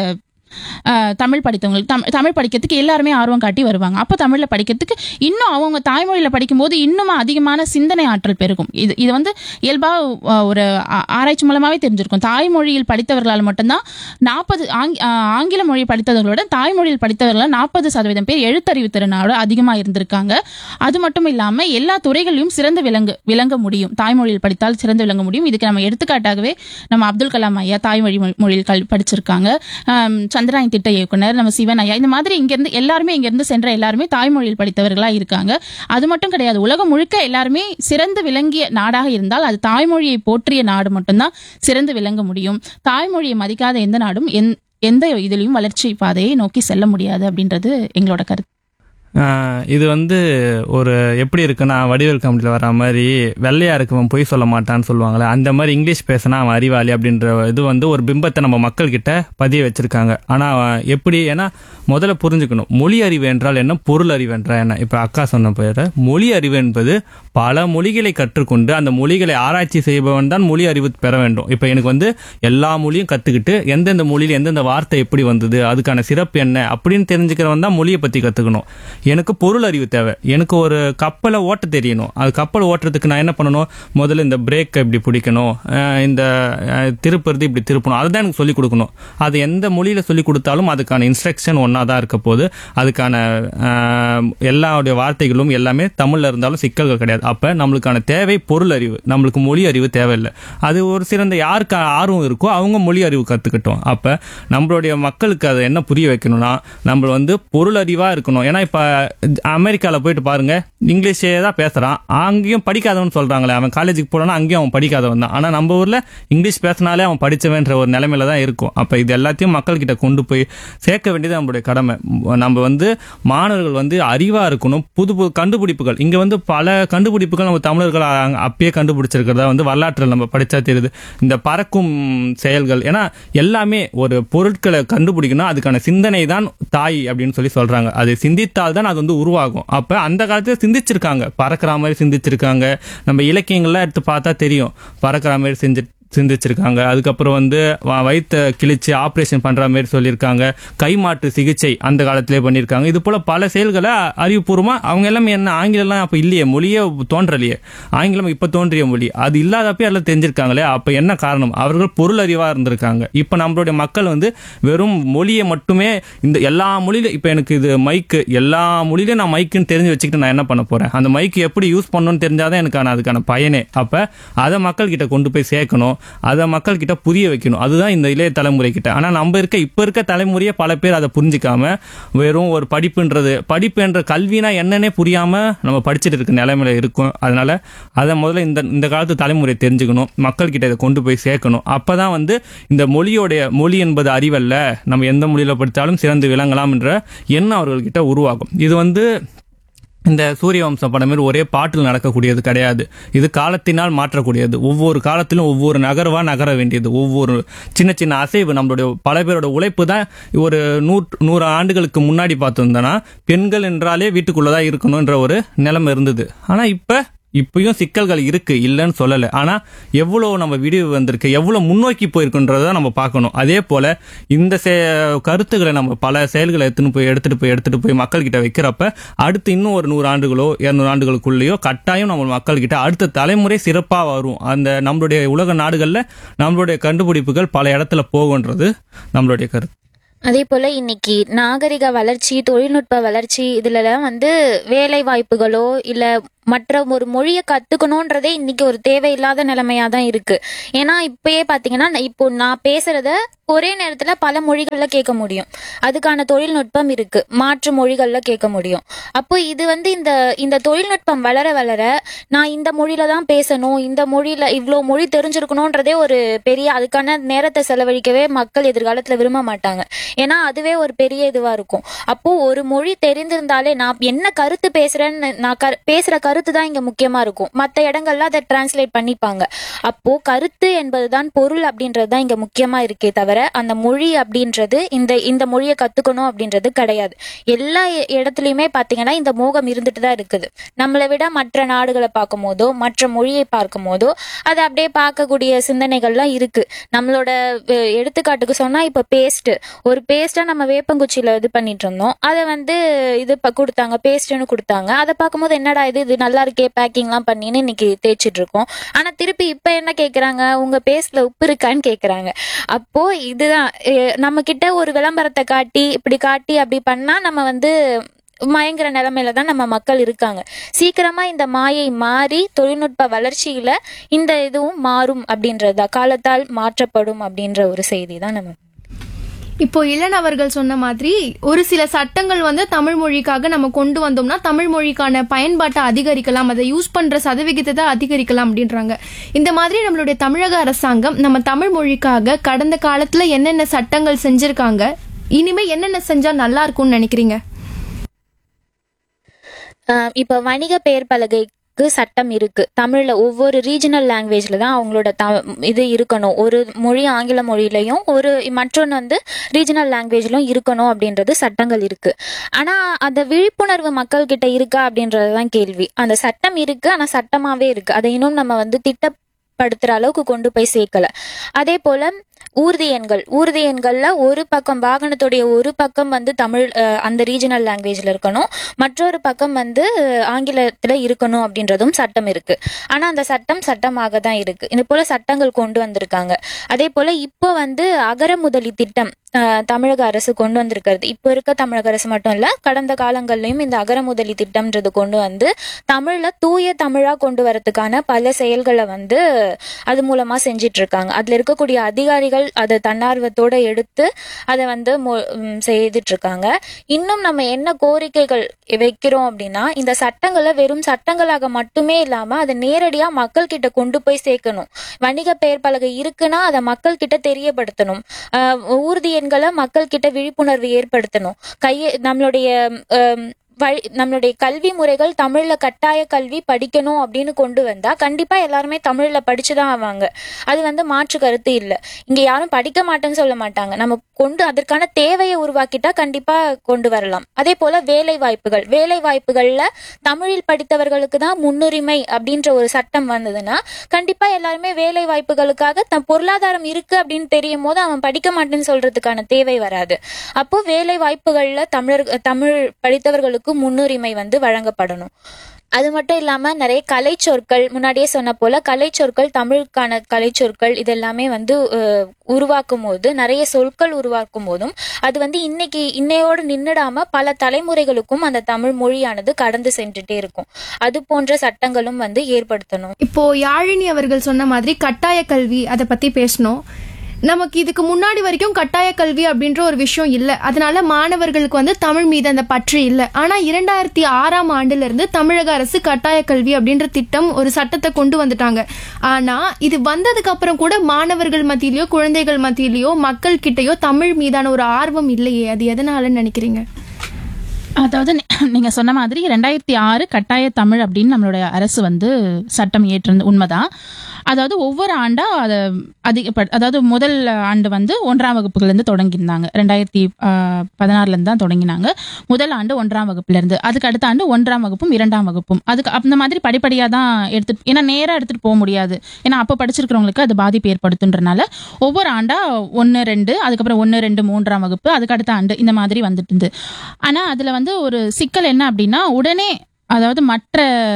ஆஹ், தமிழ் படித்தவங்களுக்கு தம் தமிழ் படிக்கிறதுக்கு எல்லாருமே ஆர்வம் காட்டி வருவாங்க அப்போ தமிழில் படிக்கிறதுக்கு இன்னும் அவங்க தாய்மொழியில் படிக்கும்போது இன்னும் அதிகமான சிந்தனை ஆற்றல் பெருகும் இது இது வந்து இயல்பாக ஒரு ஆ- ஆராய்ச்சி மூலமாகவே தெரிஞ்சிருக்கும் தாய்மொழியில் படித்தவர்களால் மட்டும்தான் நாற்பது ஆங்கில மொழி படித்தவர்களோட தாய்மொழியில் படித்தவர்களால் நாற்பது சதவீதம் பேர் எழுத்தறிவு திறனோட அதிகமாக இருந்திருக்காங்க அது மட்டும் இல்லாமல் எல்லா துறைகளிலும் சிறந்து விளங்க விளங்க முடியும் தாய்மொழியில் படித்தால் சிறந்து விளங்க முடியும் இதுக்கு நம்ம எடுத்துக்காட்டாகவே நம்ம அப்துல் கலாம் ஐயா தாய்மொழி மொழி- மொழியில் கல் படிச்சிருக்காங்க ஆம், சந்திராயன் திட்ட இயக்குனர் நம்ம சிவன் ஐயா இந்த மாதிரி இங்கிருந்து எல்லாருமே இங்கிருந்து சென்ற எல்லாருமே தாய்மொழியில் படித்தவர்களா இருக்காங்க அது மட்டும் கிடையாது உலகம் முழுக்க எல்லாருமே சிறந்து விளங்கிய நாடாக இருந்தால் அது தாய்மொழியை போற்றிய நாடு மட்டும்தான் சிறந்து விளங்க முடியும் தாய்மொழியை மதிக்காத எந்த நாடும் எந்- எந்த இதுலயும் வளர்ச்சி பாதையை நோக்கி செல்ல முடியாது அப்படின்றது எங்களோட கருத்து ஆஹ் இது வந்து ஒரு எப்படி இருக்குன்னா வடிவேல் கம்பெனியில் வர மாதிரி வெள்ளையா இருக்கவன் பொய் சொல்ல மாட்டான்னு சொல்லுவாங்களே அந்த மாதிரி இங்கிலீஷ் பேசினா அவன் அறிவாளி அப்படின்ற இது வந்து ஒரு பிம்பத்தை நம்ம மக்கள் கிட்ட பதிய வச்சிருக்காங்க ஆனா அவன் எப்படி ஏன்னா முதல்ல புரிஞ்சுக்கணும் மொழி அறிவு என்றால் என்ன பொருள் அறிவு என்றால் என்ன இப்ப அக்கா சொன்ன பேர மொழி அறிவு என்பது பல மொழிகளை கற்றுக்கொண்டு அந்த மொழிகளை ஆராய்ச்சி செய்பவன் தான் மொழி அறிவு பெற வேண்டும் இப்ப எனக்கு வந்து எல்லா மொழியும் கத்துக்கிட்டு எந்தெந்த மொழியில் எந்தெந்த வார்த்தை எப்படி வந்தது அதுக்கான சிறப்பு என்ன அப்படின்னு தெரிஞ்சுக்கிறவன் தான் மொழியை பத்தி கத்துக்கணும் எனக்கு பொருள் அறிவு தேவை எனக்கு ஒரு கப்பலை ஓட்ட தெரியணும் அது கப்பல் ஓட்டுறதுக்கு நான் என்ன பண்ணணும் முதல்ல இந்த பிரேக் இப்படி பிடிக்கணும் அஹ் இந்த அஹ், திருப்புறது இப்படி திருப்பணும் அதுதான் எனக்கு சொல்லிக் கொடுக்கணும் அது எந்த மொழியில சொல்லிக் கொடுத்தாலும் அதுக்கான இன்ஸ்ட்ரக்ஷன் ஒன்றா தான் இருக்க போது அதுக்கான அஹ், எல்லாருடைய வார்த்தைகளும் எல்லாமே தமிழ்ல இருந்தாலும் சிக்கல்கள் கிடையாது அப்ப நம்மளுக்கான தேவை பொருள் அறிவு நம்மளுக்கு மொழி அறிவு தேவையில்லை அது ஒரு சிறந்த யாருக்கு ஆர்வம் இருக்கோ அவங்க மொழி அறிவு கத்துக்கிட்டோம் அப்ப நம்மளுடைய மக்களுக்கு அதை என்ன புரிய வைக்கணும்னா நம்ம வந்து பொருள் அறிவா இருக்கணும் ஏன்னா இப்ப அமெரிக்கால போயிட்டு பாருங்க இங்கிலீஷே தான் பேசுறான் அங்கேயும் படிக்காதவன் சொல்றாங்களே அவன் காலேஜுக்கு போனா அங்கேயும் அவன் படிக்காதவன் தான் ஆனா நம்ம ஊர்ல இங்கிலீஷ் பேசினாலே அவன் படிச்சவன்ற ஒரு நிலைமையில தான் இருக்கும் அப்ப இது எல்லாத்தையும் மக்கள் கிட்ட கொண்டு போய் சேர்க்க வேண்டியது நம்மளுடைய கடமை நம்ம வந்து மாணவர்கள் வந்து அறிவா இருக்கணும் புது புது கண்டுபிடிப்புகள் இங்க வந்து பல கண்டுபிடிப்புகள் நம்ம தமிழர்கள் அ- அப்பயே கண்டுபிடிச்சிருக்கிறதா வந்து வரலாற்றில் நம்ம படிச்சா தெரியுது இந்த பறக்கும் செயல்கள் ஏன்னா எல்லாமே ஒரு பொருட்களை கண்டுபிடிக்கணும் அதுக்கான சிந்தனை தான் தாய் அப்படின்னு சொல்லி சொல்றாங்க அது சிந்தித்தால் தான் அது வந்து உருவாகும் அப்ப அந்த காலத்துல சிந்திச்சிருக்காங்க பறக்கிற மாதிரி சிந்திச்சிருக்காங்க நம்ம இலக்கியங்கள்லாம் எடுத்து பார்த்தா தெரியும் பறக்கிற மாதிரி செஞ்சு சிந்திச்சிருக்காங்க அதுக்கப்புறம் வந்து வ- வயித்த கிழிச்சு ஆப்ரேஷன் பண்ற மாதிரி சொல்லியிருக்காங்க கைமாற்று சிகிச்சை அந்த காலத்திலே பண்ணியிருக்காங்க இது போல பல செயல்களை அறிவுபூர்வமா அவங்க எல்லாமே என்ன ஆங்கிலம்லாம் அப்ப இல்லையே மொழியே தோன்றலையே ஆங்கிலம் இப்ப தோன்றிய மொழி அது இல்லாதப்ப எல்லாம் தெரிஞ்சிருக்காங்களே அப்ப என்ன காரணம் அவர்கள் பொருள் அறிவா இருந்திருக்காங்க இப்ப நம்மளுடைய மக்கள் வந்து வெறும் மொழியை மட்டுமே இந்த எல்லா மொழியில இப்ப எனக்கு இது மைக்கு எல்லா மொழியிலும் நான் மைக்குன்னு தெரிஞ்சு வச்சுக்கிட்டு நான் என்ன பண்ண போறேன் அந்த மைக்கு எப்படி யூஸ் பண்ணணும்னு தெரிஞ்சாதான் எனக்கான அதுக்கான பயனே அப்ப அதை மக்கள் கிட்ட கொண்டு போய் சேர்க்கணும் அதை மக்கள் கிட்ட புரிய வைக்கணும் அதுதான் இந்த இளைய தலைமுறை கிட்ட ஆனா நம்ம இருக்க இப்ப இருக்க தலைமுறையே பல பேர் அதை புரிஞ்சுக்காம வெறும் ஒரு படிப்புன்றது படிப்பு என்ற கல்வினா என்னன்னே புரியாம நம்ம படிச்சுட்டு இருக்க நிலைமையில இருக்கும் அதனால அதை முதல்ல இந்த இந்த காலத்து தலைமுறை தெரிஞ்சுக்கணும் மக்கள் கிட்ட இதை கொண்டு போய் சேர்க்கணும் அப்பதான் வந்து இந்த மொழியோடைய மொழி என்பது அறிவல்ல நம்ம எந்த மொழியில படித்தாலும் சிறந்து விளங்கலாம் என்ற எண்ணம் அவர்கள்கிட்ட உருவாகும் இது வந்து இந்த சூரிய வம்சம் படம் மாதிரி ஒரே பாட்டில் நடக்கக்கூடியது கிடையாது இது காலத்தினால் மாற்றக்கூடியது ஒவ்வொரு காலத்திலும் ஒவ்வொரு நகர்வா நகர வேண்டியது ஒவ்வொரு சின்ன சின்ன அசைவு நம்மளுடைய பல பேரோட உழைப்பு தான் ஒரு நூறு நூறு ஆண்டுகளுக்கு முன்னாடி பார்த்துருந்தோன்னா பெண்கள் என்றாலே வீட்டுக்குள்ளதான் இருக்கணும்ன்ற ஒரு நிலைமை இருந்தது ஆனா இப்ப இப்பயும் சிக்கல்கள் இருக்கு இல்லைன்னு சொல்லல ஆனா எவ்வளவு நம்ம விடிவு வந்திருக்கு எவ்வளவு முன்னோக்கி போயிருக்குன்றத நம்ம பார்க்கணும் அதே போல இந்த செ- கருத்துக்களை நம்ம பல செயல்களை எடுத்துன்னு போய் எடுத்துட்டு போய் எடுத்துட்டு போய் மக்கள் கிட்ட வைக்கிறப்ப அடுத்து இன்னும் ஒரு நூறு ஆண்டுகளோ இருநூறு ஆண்டுகளுக்குள்ளேயோ கட்டாயம் நம்ம மக்கள் கிட்ட அடுத்த தலைமுறை சிறப்பா வரும் அந்த நம்மளுடைய உலக நாடுகள்ல நம்மளுடைய கண்டுபிடிப்புகள் பல இடத்துல போகுன்றது நம்மளுடைய கருத்து அதே போல இன்னைக்கு நாகரிக வளர்ச்சி தொழில்நுட்ப வளர்ச்சி இதுலலாம் வந்து வேலை வாய்ப்புகளோ இல்ல மற்ற ஒரு மொழியை கத்துக்கணுன்றதே இன்னைக்கு ஒரு தேவையில்லாத நிலைமையா தான் இருக்கு ஏன்னா இப்பயே பாத்தீங்கன்னா நான் இப்போ நான் பேசுறத ஒரே நேரத்துல பல மொழிகள்ல கேட்க முடியும் அதுக்கான தொழில்நுட்பம் இருக்கு மாற்று மொழிகள்ல கேட்க முடியும் அப்போ இது வந்து இந்த இந்த தொழில்நுட்பம் வளர வளர நான் இந்த மொழியில தான் பேசணும் இந்த மொழியில இவ்வளோ மொழி தெரிஞ்சிருக்கணுன்றதே ஒரு பெரிய அதுக்கான நேரத்தை செலவழிக்கவே மக்கள் எதிர்காலத்துல விரும்ப மாட்டாங்க ஏன்னா அதுவே ஒரு பெரிய இதுவா இருக்கும் அப்போ ஒரு மொழி தெரிந்திருந்தாலே நான் என்ன கருத்து பேசுறேன்னு நான் கரு- பேசுற கருத்து தான் இங்க முக்கியமா இருக்கும் மற்ற இடங்கள்ல அதை டிரான்ஸ்லேட் பண்ணிப்பாங்க அப்போ கருத்து என்பதுதான் பொருள் அப்படின்றது தான் இங்க முக்கியமா இருக்கே தவிர அந்த மொழி அப்படின்றது இந்த இந்த மொழியை கத்துக்கணும் அப்படின்றது கிடையாது எல்லா இ- இடத்துலயுமே பாத்தீங்கன்னா இந்த மோகம் இருந்துட்டு தான் இருக்குது நம்மளை விட மற்ற நாடுகளை பார்க்கும் போதோ மற்ற மொழியை பார்க்கும் போதோ அதை அப்படியே பார்க்கக்கூடிய சிந்தனைகள்லாம் இருக்கு நம்மளோட அஹ், எடுத்துக்காட்டுக்கு சொன்னா இப்ப பேஸ்ட் ஒரு பேஸ்டா நம்ம வேப்பங்குச்சியில இது பண்ணிட்டு இருந்தோம் அதை வந்து இது ப- கொடுத்தாங்க பேஸ்ட்னு கொடுத்தாங்க அதை பார்க்கும்போது என்னடா இது இது நல்லா இருக்கே பேக்கிங்லாம் பண்ணின்னு இன்னைக்கு தேய்ச்சிட்டு இருக்கோம் ஆனா திருப்பி இப்ப என்ன கேக்குறாங்க உங்க பேஸ்ட்ல உப்பு இருக்கான்னு கேக்குறாங்க அப்போ இதுதான் அஹ், நம்ம கிட்ட ஒரு விளம்பரத்தை காட்டி இப்படி காட்டி அப்படி பண்ணா நம்ம வந்து மயங்கிற நிலைமையில தான் நம்ம மக்கள் இருக்காங்க சீக்கிரமா இந்த மாயை மாறி தொழில்நுட்ப வளர்ச்சியில இந்த இதுவும் மாறும் அப்படின்றதா காலத்தால் மாற்றப்படும் அப்படின்ற ஒரு செய்தி தான் நம்ம இப்போ இளன் அவர்கள் சொன்ன மாதிரி ஒரு சில சட்டங்கள் வந்து தமிழ் மொழிக்காக நம்ம கொண்டு வந்தோம்னா தமிழ் மொழிக்கான பயன்பாட்டை அதிகரிக்கலாம் அதை யூஸ் பண்ற சதவிகிதத்தை அதிகரிக்கலாம் அப்படின்றாங்க இந்த மாதிரி நம்மளுடைய தமிழக அரசாங்கம் நம்ம தமிழ் மொழிக்காக கடந்த காலத்துல என்னென்ன சட்டங்கள் செஞ்சிருக்காங்க இனிமே என்னென்ன செஞ்சா நல்லா இருக்கும்னு நினைக்கிறீங்க அஹ் இப்ப வணிக பெயர் பலகைக்கு சட்டம் இருக்கு தமிழ்ல ஒவ்வொரு ரீஜனல் லாங்குவேஜ்ல தான் அவங்களோட த இது இருக்கணும் ஒரு மொழி ஆங்கில மொழியிலையும் ஒரு மற்றொன்று வந்து ரீஜனல் லாங்குவேஜ்லயும் இருக்கணும் அப்படின்றது சட்டங்கள் இருக்கு ஆனா அந்த விழிப்புணர்வு மக்கள் கிட்ட இருக்கா அப்படின்றது தான் கேள்வி அந்த சட்டம் இருக்கு ஆனா சட்டமாவே இருக்கு அதை இன்னும் நம்ம வந்து திட்டப்படுத்துற அளவுக்கு கொண்டு போய் சேர்க்கல அதே போல ஊர்தி எண்கள் ஊர்தி எண்கள்ல ஒரு பக்கம் வாகனத்துடைய ஒரு பக்கம் வந்து தமிழ் அஹ், அந்த ரீஜனல் லாங்குவேஜ்ல இருக்கணும் மற்றொரு பக்கம் வந்து அஹ், ஆங்கிலத்துல இருக்கணும் அப்படின்றதும் சட்டம் இருக்கு ஆனா அந்த சட்டம் சட்டமாக தான் இருக்கு இது போல சட்டங்கள் கொண்டு வந்திருக்காங்க அதே போல இப்போ வந்து அகர முதலி திட்டம் அஹ், தமிழக அரசு கொண்டு வந்திருக்கிறது இப்போ இருக்க தமிழக அரசு மட்டும் இல்ல கடந்த காலங்கள்லயும் இந்த அகர முதலி திட்டம்ன்றது கொண்டு வந்து தமிழ்ல தூய தமிழா கொண்டு வரதுக்கான பல செயல்களை வந்து அது மூலமா செஞ்சிட்டு இருக்காங்க அதுல இருக்கக்கூடிய அதிகாரிகள் அதை தன்னார்வத்தோட எடுத்து அதை வந்து மொ- ம், செய்துட்டு இருக்காங்க இன்னும் நம்ம என்ன கோரிக்கைகள் வைக்கிறோம் அப்படின்னா இந்த சட்டங்களை வெறும் சட்டங்களாக மட்டுமே இல்லாம அதை நேரடியா மக்கள் கிட்ட கொண்டு போய் சேர்க்கணும் வணிக பெயர் பலகை இருக்குன்னா அதை மக்கள் கிட்ட தெரியப்படுத்தணும் ஆஹ் ஊர்தி எண்களை மக்கள் கிட்ட விழிப்புணர்வு ஏற்படுத்தணும் கைய நம்மளுடைய ஆம், வழி நம்மளுடைய கல்வி முறைகள் தமிழ்ல கட்டாய கல்வி படிக்கணும் அப்படின்னு கொண்டு வந்தா கண்டிப்பா எல்லாருமே தமிழ்ல படிச்சுதான் ஆவாங்க அது வந்து மாற்று கருத்து இல்ல இங்க யாரும் படிக்க மாட்டேன்னு சொல்ல மாட்டாங்க நம்ம கொண்டு அதற்கான தேவையை உருவாக்கிட்டா கண்டிப்பா கொண்டு வரலாம் அதே போல வேலை வாய்ப்புகள் வேலை வாய்ப்புகள்ல தமிழில் படித்தவர்களுக்கு தான் முன்னுரிமை அப்படின்ற ஒரு சட்டம் வந்ததுன்னா கண்டிப்பா எல்லாருமே வேலை வாய்ப்புகளுக்காக தன் பொருளாதாரம் இருக்கு அப்படின்னு தெரியும் போது அவன் படிக்க மாட்டேன்னு சொல்றதுக்கான தேவை வராது அப்போ வேலை வாய்ப்புகள்ல தமிழர் தமிழ் படித்தவர்களுக்கு முன்னுரிமை வந்து வழங்கப்படணும் அது மட்டும் இல்லாம நிறைய கலை சொற்கள் முன்னாடியே சொன்ன போல கலை சொற்கள் தமிழுக்கான கலை சொற்கள் இதெல்லாமே வந்து அஹ், உருவாக்கும் போது நிறைய சொற்கள் உருவாக்கும் போதும் அது வந்து இன்னைக்கு இன்னையோடு நின்றுடாம பல தலைமுறைகளுக்கும் அந்த தமிழ் மொழியானது கடந்து சென்றுட்டே இருக்கும் அது போன்ற சட்டங்களும் வந்து ஏற்படுத்தணும் இப்போ யாழினி அவர்கள் சொன்ன மாதிரி கட்டாய கல்வி அதை பத்தி பேசணும் நமக்கு இதுக்கு முன்னாடி வரைக்கும் கட்டாய கல்வி அப்படின்ற ஒரு விஷயம் இல்லை அதனால மாணவர்களுக்கு வந்து தமிழ் மீது அந்த பற்று இல்லை ஆனா இரண்டாயிரத்தி ஆறாம் ஆண்டுல இருந்து தமிழக அரசு கட்டாய கல்வி அப்படின்ற திட்டம் ஒரு சட்டத்தை கொண்டு வந்துட்டாங்க ஆனா இது வந்ததுக்கு அப்புறம் கூட மாணவர்கள் மத்தியிலயோ குழந்தைகள் மத்தியிலயோ மக்கள் கிட்டயோ தமிழ் மீதான ஒரு ஆர்வம் இல்லையே அது எதனாலன்னு நினைக்கிறீங்க அதாவது நீ- நீங்க சொன்ன மாதிரி ரெண்டாயிரத்தி ஆறு கட்டாய தமிழ் அப்படின்னு நம்மளுடைய அரசு வந்து சட்டம் ஏற்றிருந்த உண்மைதான் அதாவது ஒவ்வொரு ஆண்டா அதை அதிக அதாவது முதல் ஆண்டு வந்து ஒன்றாம் வகுப்புல இருந்து தொடங்கியிருந்தாங்க ரெண்டாயிரத்தி ஆஹ், பதினாறுல இருந்து தான் தொடங்கினாங்க முதல் ஆண்டு ஒன்றாம் வகுப்புல இருந்து அதுக்கு அடுத்த ஆண்டு ஒன்றாம் வகுப்பும் இரண்டாம் வகுப்பும் அதுக்கு அந்த மாதிரி படிப்படியா தான் எடுத்து ஏன்னா நேரா எடுத்துட்டு போக முடியாது ஏன்னா அப்ப படிச்சிருக்கிறவங்களுக்கு அது பாதிப்பு ஏற்படுத்துன்றனால ஒவ்வொரு ஆண்டா ஒன்னு ரெண்டு அதுக்கப்புறம் ஒன்னு ரெண்டு மூன்றாம் வகுப்பு அதுக்கு அடுத்த ஆண்டு இந்த மாதிரி வந்துட்டு இருந்து ஆனா அதுல வந்து ஒரு சிக்கல் என்ன அப்படின்னா உடனே அதாவது மற்ற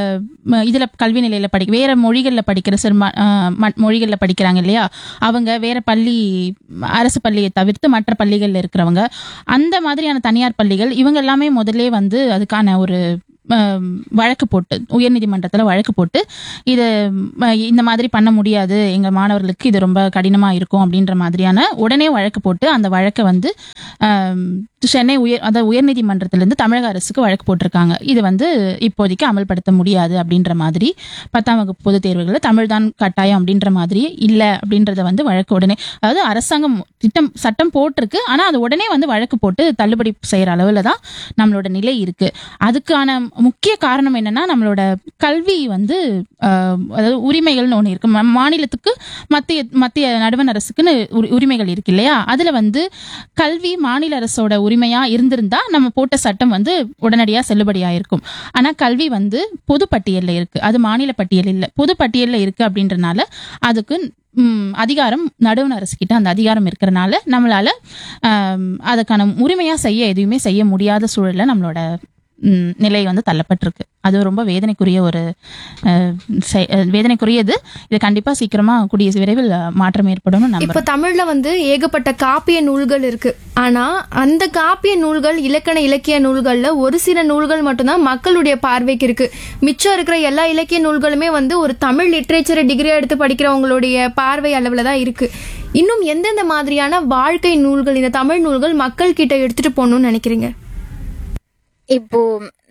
ம, இதுல கல்வி நிலையில படிக்க வேற மொழிகள்ல படிக்கிற சிறும அஹ், ம- மொழிகள்ல படிக்கிறாங்க இல்லையா அவங்க வேற பள்ளி அரசு பள்ளியை தவிர்த்து மற்ற பள்ளிகள்ல இருக்கிறவங்க அந்த மாதிரியான தனியார் பள்ளிகள் இவங்க எல்லாமே முதல்ல வந்து அதுக்கான ஒரு அஹ், வழக்கு போட்டு உயர்நீதிமன்றத்தில் வழக்கு போட்டு இது ம, இந்த மாதிரி பண்ண முடியாது எங்க மாணவர்களுக்கு இது ரொம்ப கடினமா இருக்கும் அப்படின்ற மாதிரியான உடனே வழக்கு போட்டு அந்த வழக்கை வந்து ஆம், சென்னை உயர் அதாவது உயர்நீதிமன்றத்திலிருந்து தமிழக அரசுக்கு வழக்கு போட்டிருக்காங்க இது வந்து இப்போதைக்கு அமல்படுத்த முடியாது அப்படின்ற மாதிரி பத்தாம் வகுப்பு பொதுத் தேர்வுகளில் தமிழ் தான் கட்டாயம் அப்படின்ற மாதிரி இல்லை அப்படின்றத வந்து வழக்கு உடனே அதாவது அரசாங்கம் திட்டம் சட்டம் போட்டிருக்கு ஆனா அது உடனே வந்து வழக்கு போட்டு தள்ளுபடி செய்யற அளவுல தான் நம்மளோட நிலை இருக்கு அதுக்கான முக்கிய காரணம் என்னன்னா நம்மளோட கல்வி வந்து ஆஹ், அதாவது உரிமைகள்னு ஒன்று இருக்கு ம- மாநிலத்துக்கு மத்திய மத்திய நடுவண் அரசுக்குன்னு உரி- உரிமைகள் இருக்கு இல்லையா அதுல வந்து கல்வி மாநில அரசோட உரிமையா இருந்திருந்தா நம்ம போட்ட சட்டம் வந்து உடனடியா செல்லுபடியாயிருக்கும் ஆனா கல்வி வந்து பொது பட்டியல்ல இருக்கு அது மாநில பட்டியல் இல்ல பொது பட்டியல்ல இருக்கு அப்படின்றனால அதுக்கு ம், அதிகாரம் நடுவண் அரசு கிட்ட அந்த அதிகாரம் இருக்கிறனால நம்மளால ஆம், அதுக்கான உரிமையா செய்ய எதுவுமே செய்ய முடியாத சூழல்ல நம்மளோட ம், நிலை வந்து தள்ளப்பட்டிருக்கு அது ரொம்ப வேதனைக்குரிய ஒரு அஹ், செய்- அஹ், வேதனைக்குரியது இது கண்டிப்பா சீக்கிரமா கூடிய விரைவில் அஹ், மாற்றம் ஏற்படும் இப்ப நம்புறேன் தமிழ்ல வந்து ஏகப்பட்ட காப்பிய நூல்கள் இருக்கு ஆனா அந்த காப்பிய நூல்கள் இலக்கண இலக்கிய நூல்கள்ல ஒரு சில நூல்கள் மட்டும்தான் மக்களுடைய பார்வைக்கு இருக்கு மிச்சம் இருக்கிற எல்லா இலக்கிய நூல்களுமே வந்து ஒரு தமிழ் லிட்ரேச்சரை டிகிரியா எடுத்து படிக்கிறவங்களுடைய பார்வை அளவுல தான் இருக்கு இன்னும் எந்தெந்த மாதிரியான வாழ்க்கை நூல்கள் இந்த தமிழ் நூல்கள் மக்கள் கிட்ட எடுத்துட்டு போகணும்னு நினைக்கிறீங்க இப்போ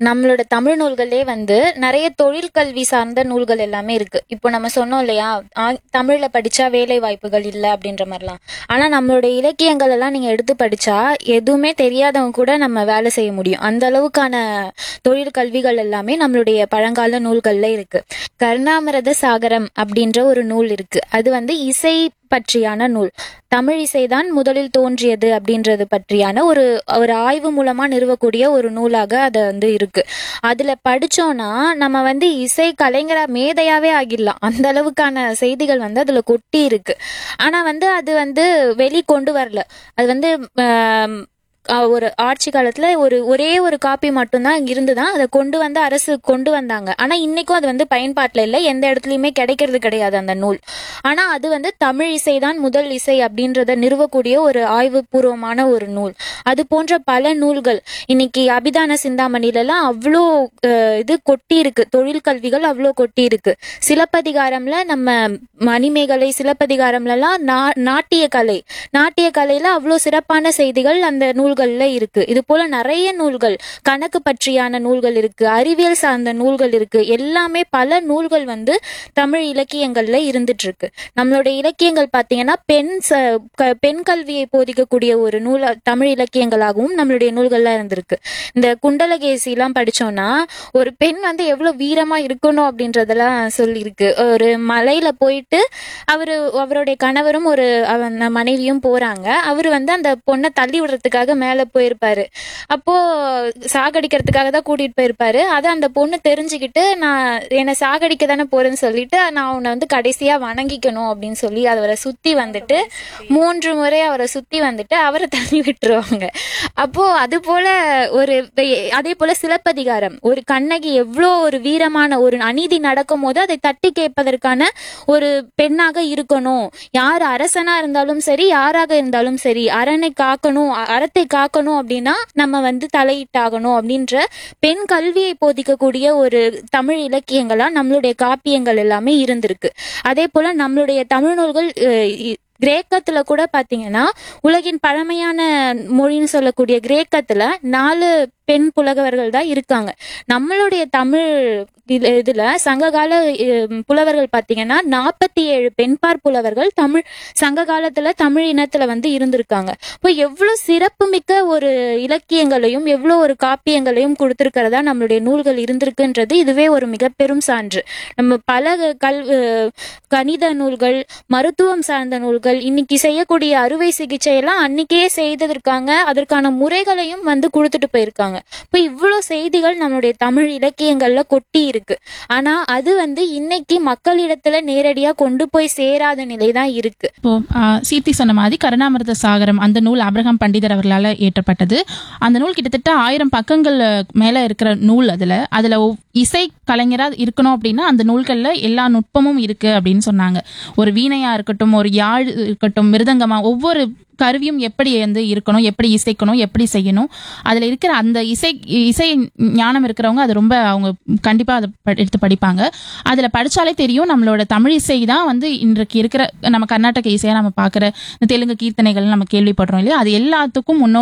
நம்மளோட தமிழ் நூல்களே வந்து நிறைய தொழில் கல்வி சார்ந்த நூல்கள் எல்லாமே இருக்கு இப்போ நம்ம சொன்னோம் இல்லையா ஆ- தமிழ்ல படிச்சா வேலை வாய்ப்புகள் இல்லை அப்படின்ற மாதிரிலாம் ஆனா நம்மளுடைய இலக்கியங்கள் எல்லாம் நீங்க எடுத்து படிச்சா எதுவுமே தெரியாதவங்க கூட நம்ம வேலை செய்ய முடியும் அந்த அளவுக்கான தொழில் கல்விகள் எல்லாமே நம்மளுடைய பழங்கால நூல்கள்ல இருக்கு கருணாமிரத சாகரம் அப்படின்ற ஒரு நூல் இருக்கு அது வந்து இசை பற்றியான நூல் தமிழ் இசைதான் முதலில் தோன்றியது அப்படின்றது பற்றியான ஒரு ஒரு ஆய்வு மூலமா நிறுவக்கூடிய ஒரு நூலாக அது வந்து இருக்கு அதுல படிச்சோம்னா நம்ம வந்து இசை கலைஞரா மேதையாவே ஆகிடலாம் அந்த அளவுக்கான செய்திகள் வந்து அதுல கொட்டி இருக்கு ஆனா வந்து அது வந்து வெளி கொண்டு வரல அது வந்து ஆம், அஹ், ஒரு ஆட்சி காலத்துல ஒரு ஒரே ஒரு காப்பி மட்டும்தான் இருந்துதான் அதை கொண்டு வந்து அரசு கொண்டு வந்தாங்க ஆனா இன்னைக்கும் அது வந்து பயன்பாட்டுல இல்லை எந்த இடத்துலயுமே கிடைக்கிறது கிடையாது அந்த நூல் ஆனா அது வந்து தமிழ் இசைதான் முதல் இசை அப்படின்றத நிறுவக்கூடிய ஒரு ஆய்வுபூர்வமான ஒரு நூல் அது போன்ற பல நூல்கள் இன்னைக்கு அபிதான சிந்தாமணில எல்லாம் அவ்வளோ அஹ், இது கொட்டி இருக்கு தொழில் கல்விகள் அவ்வளோ கொட்டி இருக்கு சிலப்பதிகாரம்ல நம்ம மணிமேகலை சிலப்பதிகாரம்ல எல்லாம் நா- நாட்டிய கலை நாட்டிய கலையில அவ்வளோ சிறப்பான செய்திகள் அந்த நூல்கள்ல இருக்கு இது போல நிறைய நூல்கள் கணக்கு பற்றியான நூல்கள் இருக்கு அறிவியல் சார்ந்த நூல்கள் இருக்கு எல்லாமே பல நூல்கள் வந்து தமிழ் இலக்கியங்கள்ல இருந்துட்டு இருக்கு நம்மளுடைய இலக்கியங்கள் பார்த்தீங்கன்னா பெண் ச- க- பெண் கல்வியை போதிக்கக்கூடிய ஒரு நூல் தமிழ் இலக்கியங்களாகவும் நம்மளுடைய நூல்கள்ல இருந்திருக்கு இந்த குண்டலகேசி எல்லாம் படிச்சோம்னா ஒரு பெண் வந்து எவ்வளவு வீரமா இருக்கணும் அப்படின்றதெல்லாம் சொல்லியிருக்கு ஒரு மலையில போயிட்டு அவரு அவருடைய கணவரும் ஒரு அவன் மனைவியும் போறாங்க அவரு வந்து அந்த பொண்ணை தள்ளி விடுறதுக்காக மேல போயிருப்பாரு அப்போ சாகடிக்கிறதுக்காக தான் கூட்டிட்டு போயிருப்பாரு அதை அந்த பொண்ணு தெரிஞ்சுக்கிட்டு நான் என்னை சாகடிக்க தானே போறேன்னு சொல்லிட்டு நான் உன்னை வந்து கடைசியா வணங்கிக்கணும் அப்படின்னு சொல்லி அவரை சுத்தி வந்துட்டு மூன்று முறை அவரை சுத்தி வந்துட்டு அவரை தள்ளி விட்டுருவாங்க அப்போ அது போல ஒரு அதே போல சிலப்பதிகாரம் ஒரு கண்ணகி எவ்வளோ ஒரு வீரமான ஒரு அநீதி நடக்கும் போது அதை தட்டி கேட்பதற்கான ஒரு பெண்ணாக இருக்கணும் யார் அரசனா இருந்தாலும் சரி யாராக இருந்தாலும் சரி அரணை காக்கணும் அ- அறத்தை காக்கணும் அப்படின்னா நம்ம வந்து தலையிட்டாகணும் அப்படின்ற பெண் கல்வியை போதிக்கக்கூடிய ஒரு தமிழ் இலக்கியங்களா நம்மளுடைய காப்பியங்கள் எல்லாமே இருந்திருக்கு அதே போல நம்மளுடைய தமிழ் நூல்கள் அஹ், இ- கிரேக்கத்துல கூட பாத்தீங்கன்னா உலகின் பழமையான மொழின்னு சொல்லக்கூடிய கிரேக்கத்துல நாலு பெண் புலவர்கள் தான் இருக்காங்க நம்மளுடைய தமிழ் இதுல இதுல சங்ககால அஹ், புலவர்கள் பாத்தீங்கன்னா நாற்பத்தி ஏழு பெண்பார் புலவர்கள் தமிழ் சங்க காலத்துல தமிழ் இனத்துல வந்து இருந்திருக்காங்க இப்போ எவ்வளவு சிறப்புமிக்க ஒரு இலக்கியங்களையும் எவ்வளவு ஒரு காப்பியங்களையும் கொடுத்திருக்கிறதா நம்மளுடைய நூல்கள் இருந்திருக்குன்றது இதுவே ஒரு மிக பெரும் சான்று நம்ம பல கல் அஹ், கணித நூல்கள் மருத்துவம் சார்ந்த நூல்கள் இன்னைக்கு செய்யக்கூடிய அறுவை சிகிச்சை எல்லாம் அன்னைக்கே செய்திருக்காங்க அதற்கான முறைகளையும் வந்து கொடுத்துட்டு போயிருக்காங்க இப்போ இவ்வளோ செய்திகள் நம்மளுடைய தமிழ் இலக்கியங்கள்ல கொட்டி இருக்கு ஆனா அது வந்து இன்னைக்கு மக்களிடத்துல நேரடியா கொண்டு போய் சேராத நிலை தான் இருக்கு இப்போ ஆ, சீர்த்தி சொன்ன மாதிரி கருணாமிரத சாகரம் அந்த நூல் ஆபிரகாம் பண்டிதர் அவர்களால் ஏற்றப்பட்டது அந்த நூல் கிட்டத்தட்ட ஆயிரம் பக்கங்கள் மேல இருக்கிற நூல் அதுல அதுல ஒவ்- இசை கலைஞரா இருக்கணும் அப்படின்னா அந்த நூல்கள்ல எல்லா நுட்பமும் இருக்கு அப்படின்னு சொன்னாங்க ஒரு வீணையா இருக்கட்டும் ஒரு யாழ் இருக்கட்டும் மிருதங்கமா ஒவ்வொரு கருவியும் எப்படி வந்து இருக்கணும் எப்படி இசைக்கணும் எப்படி செய்யணும் அதுல இருக்கிற அந்த இசை இசை ஞானம் இருக்கிறவங்க அது ரொம்ப அவங்க கண்டிப்பா அதை ப- எடுத்து படிப்பாங்க அதுல படிச்சாலே தெரியும் நம்மளோட தமிழ் இசை தான் வந்து இன்றைக்கு இருக்கிற நம்ம கர்நாடக இசையா நம்ம பாக்குற இந்த தெலுங்கு கீர்த்தனைகள் நம்ம கேள்விப்படுறோம் இல்லையா அது எல்லாத்துக்கும் முன்னோ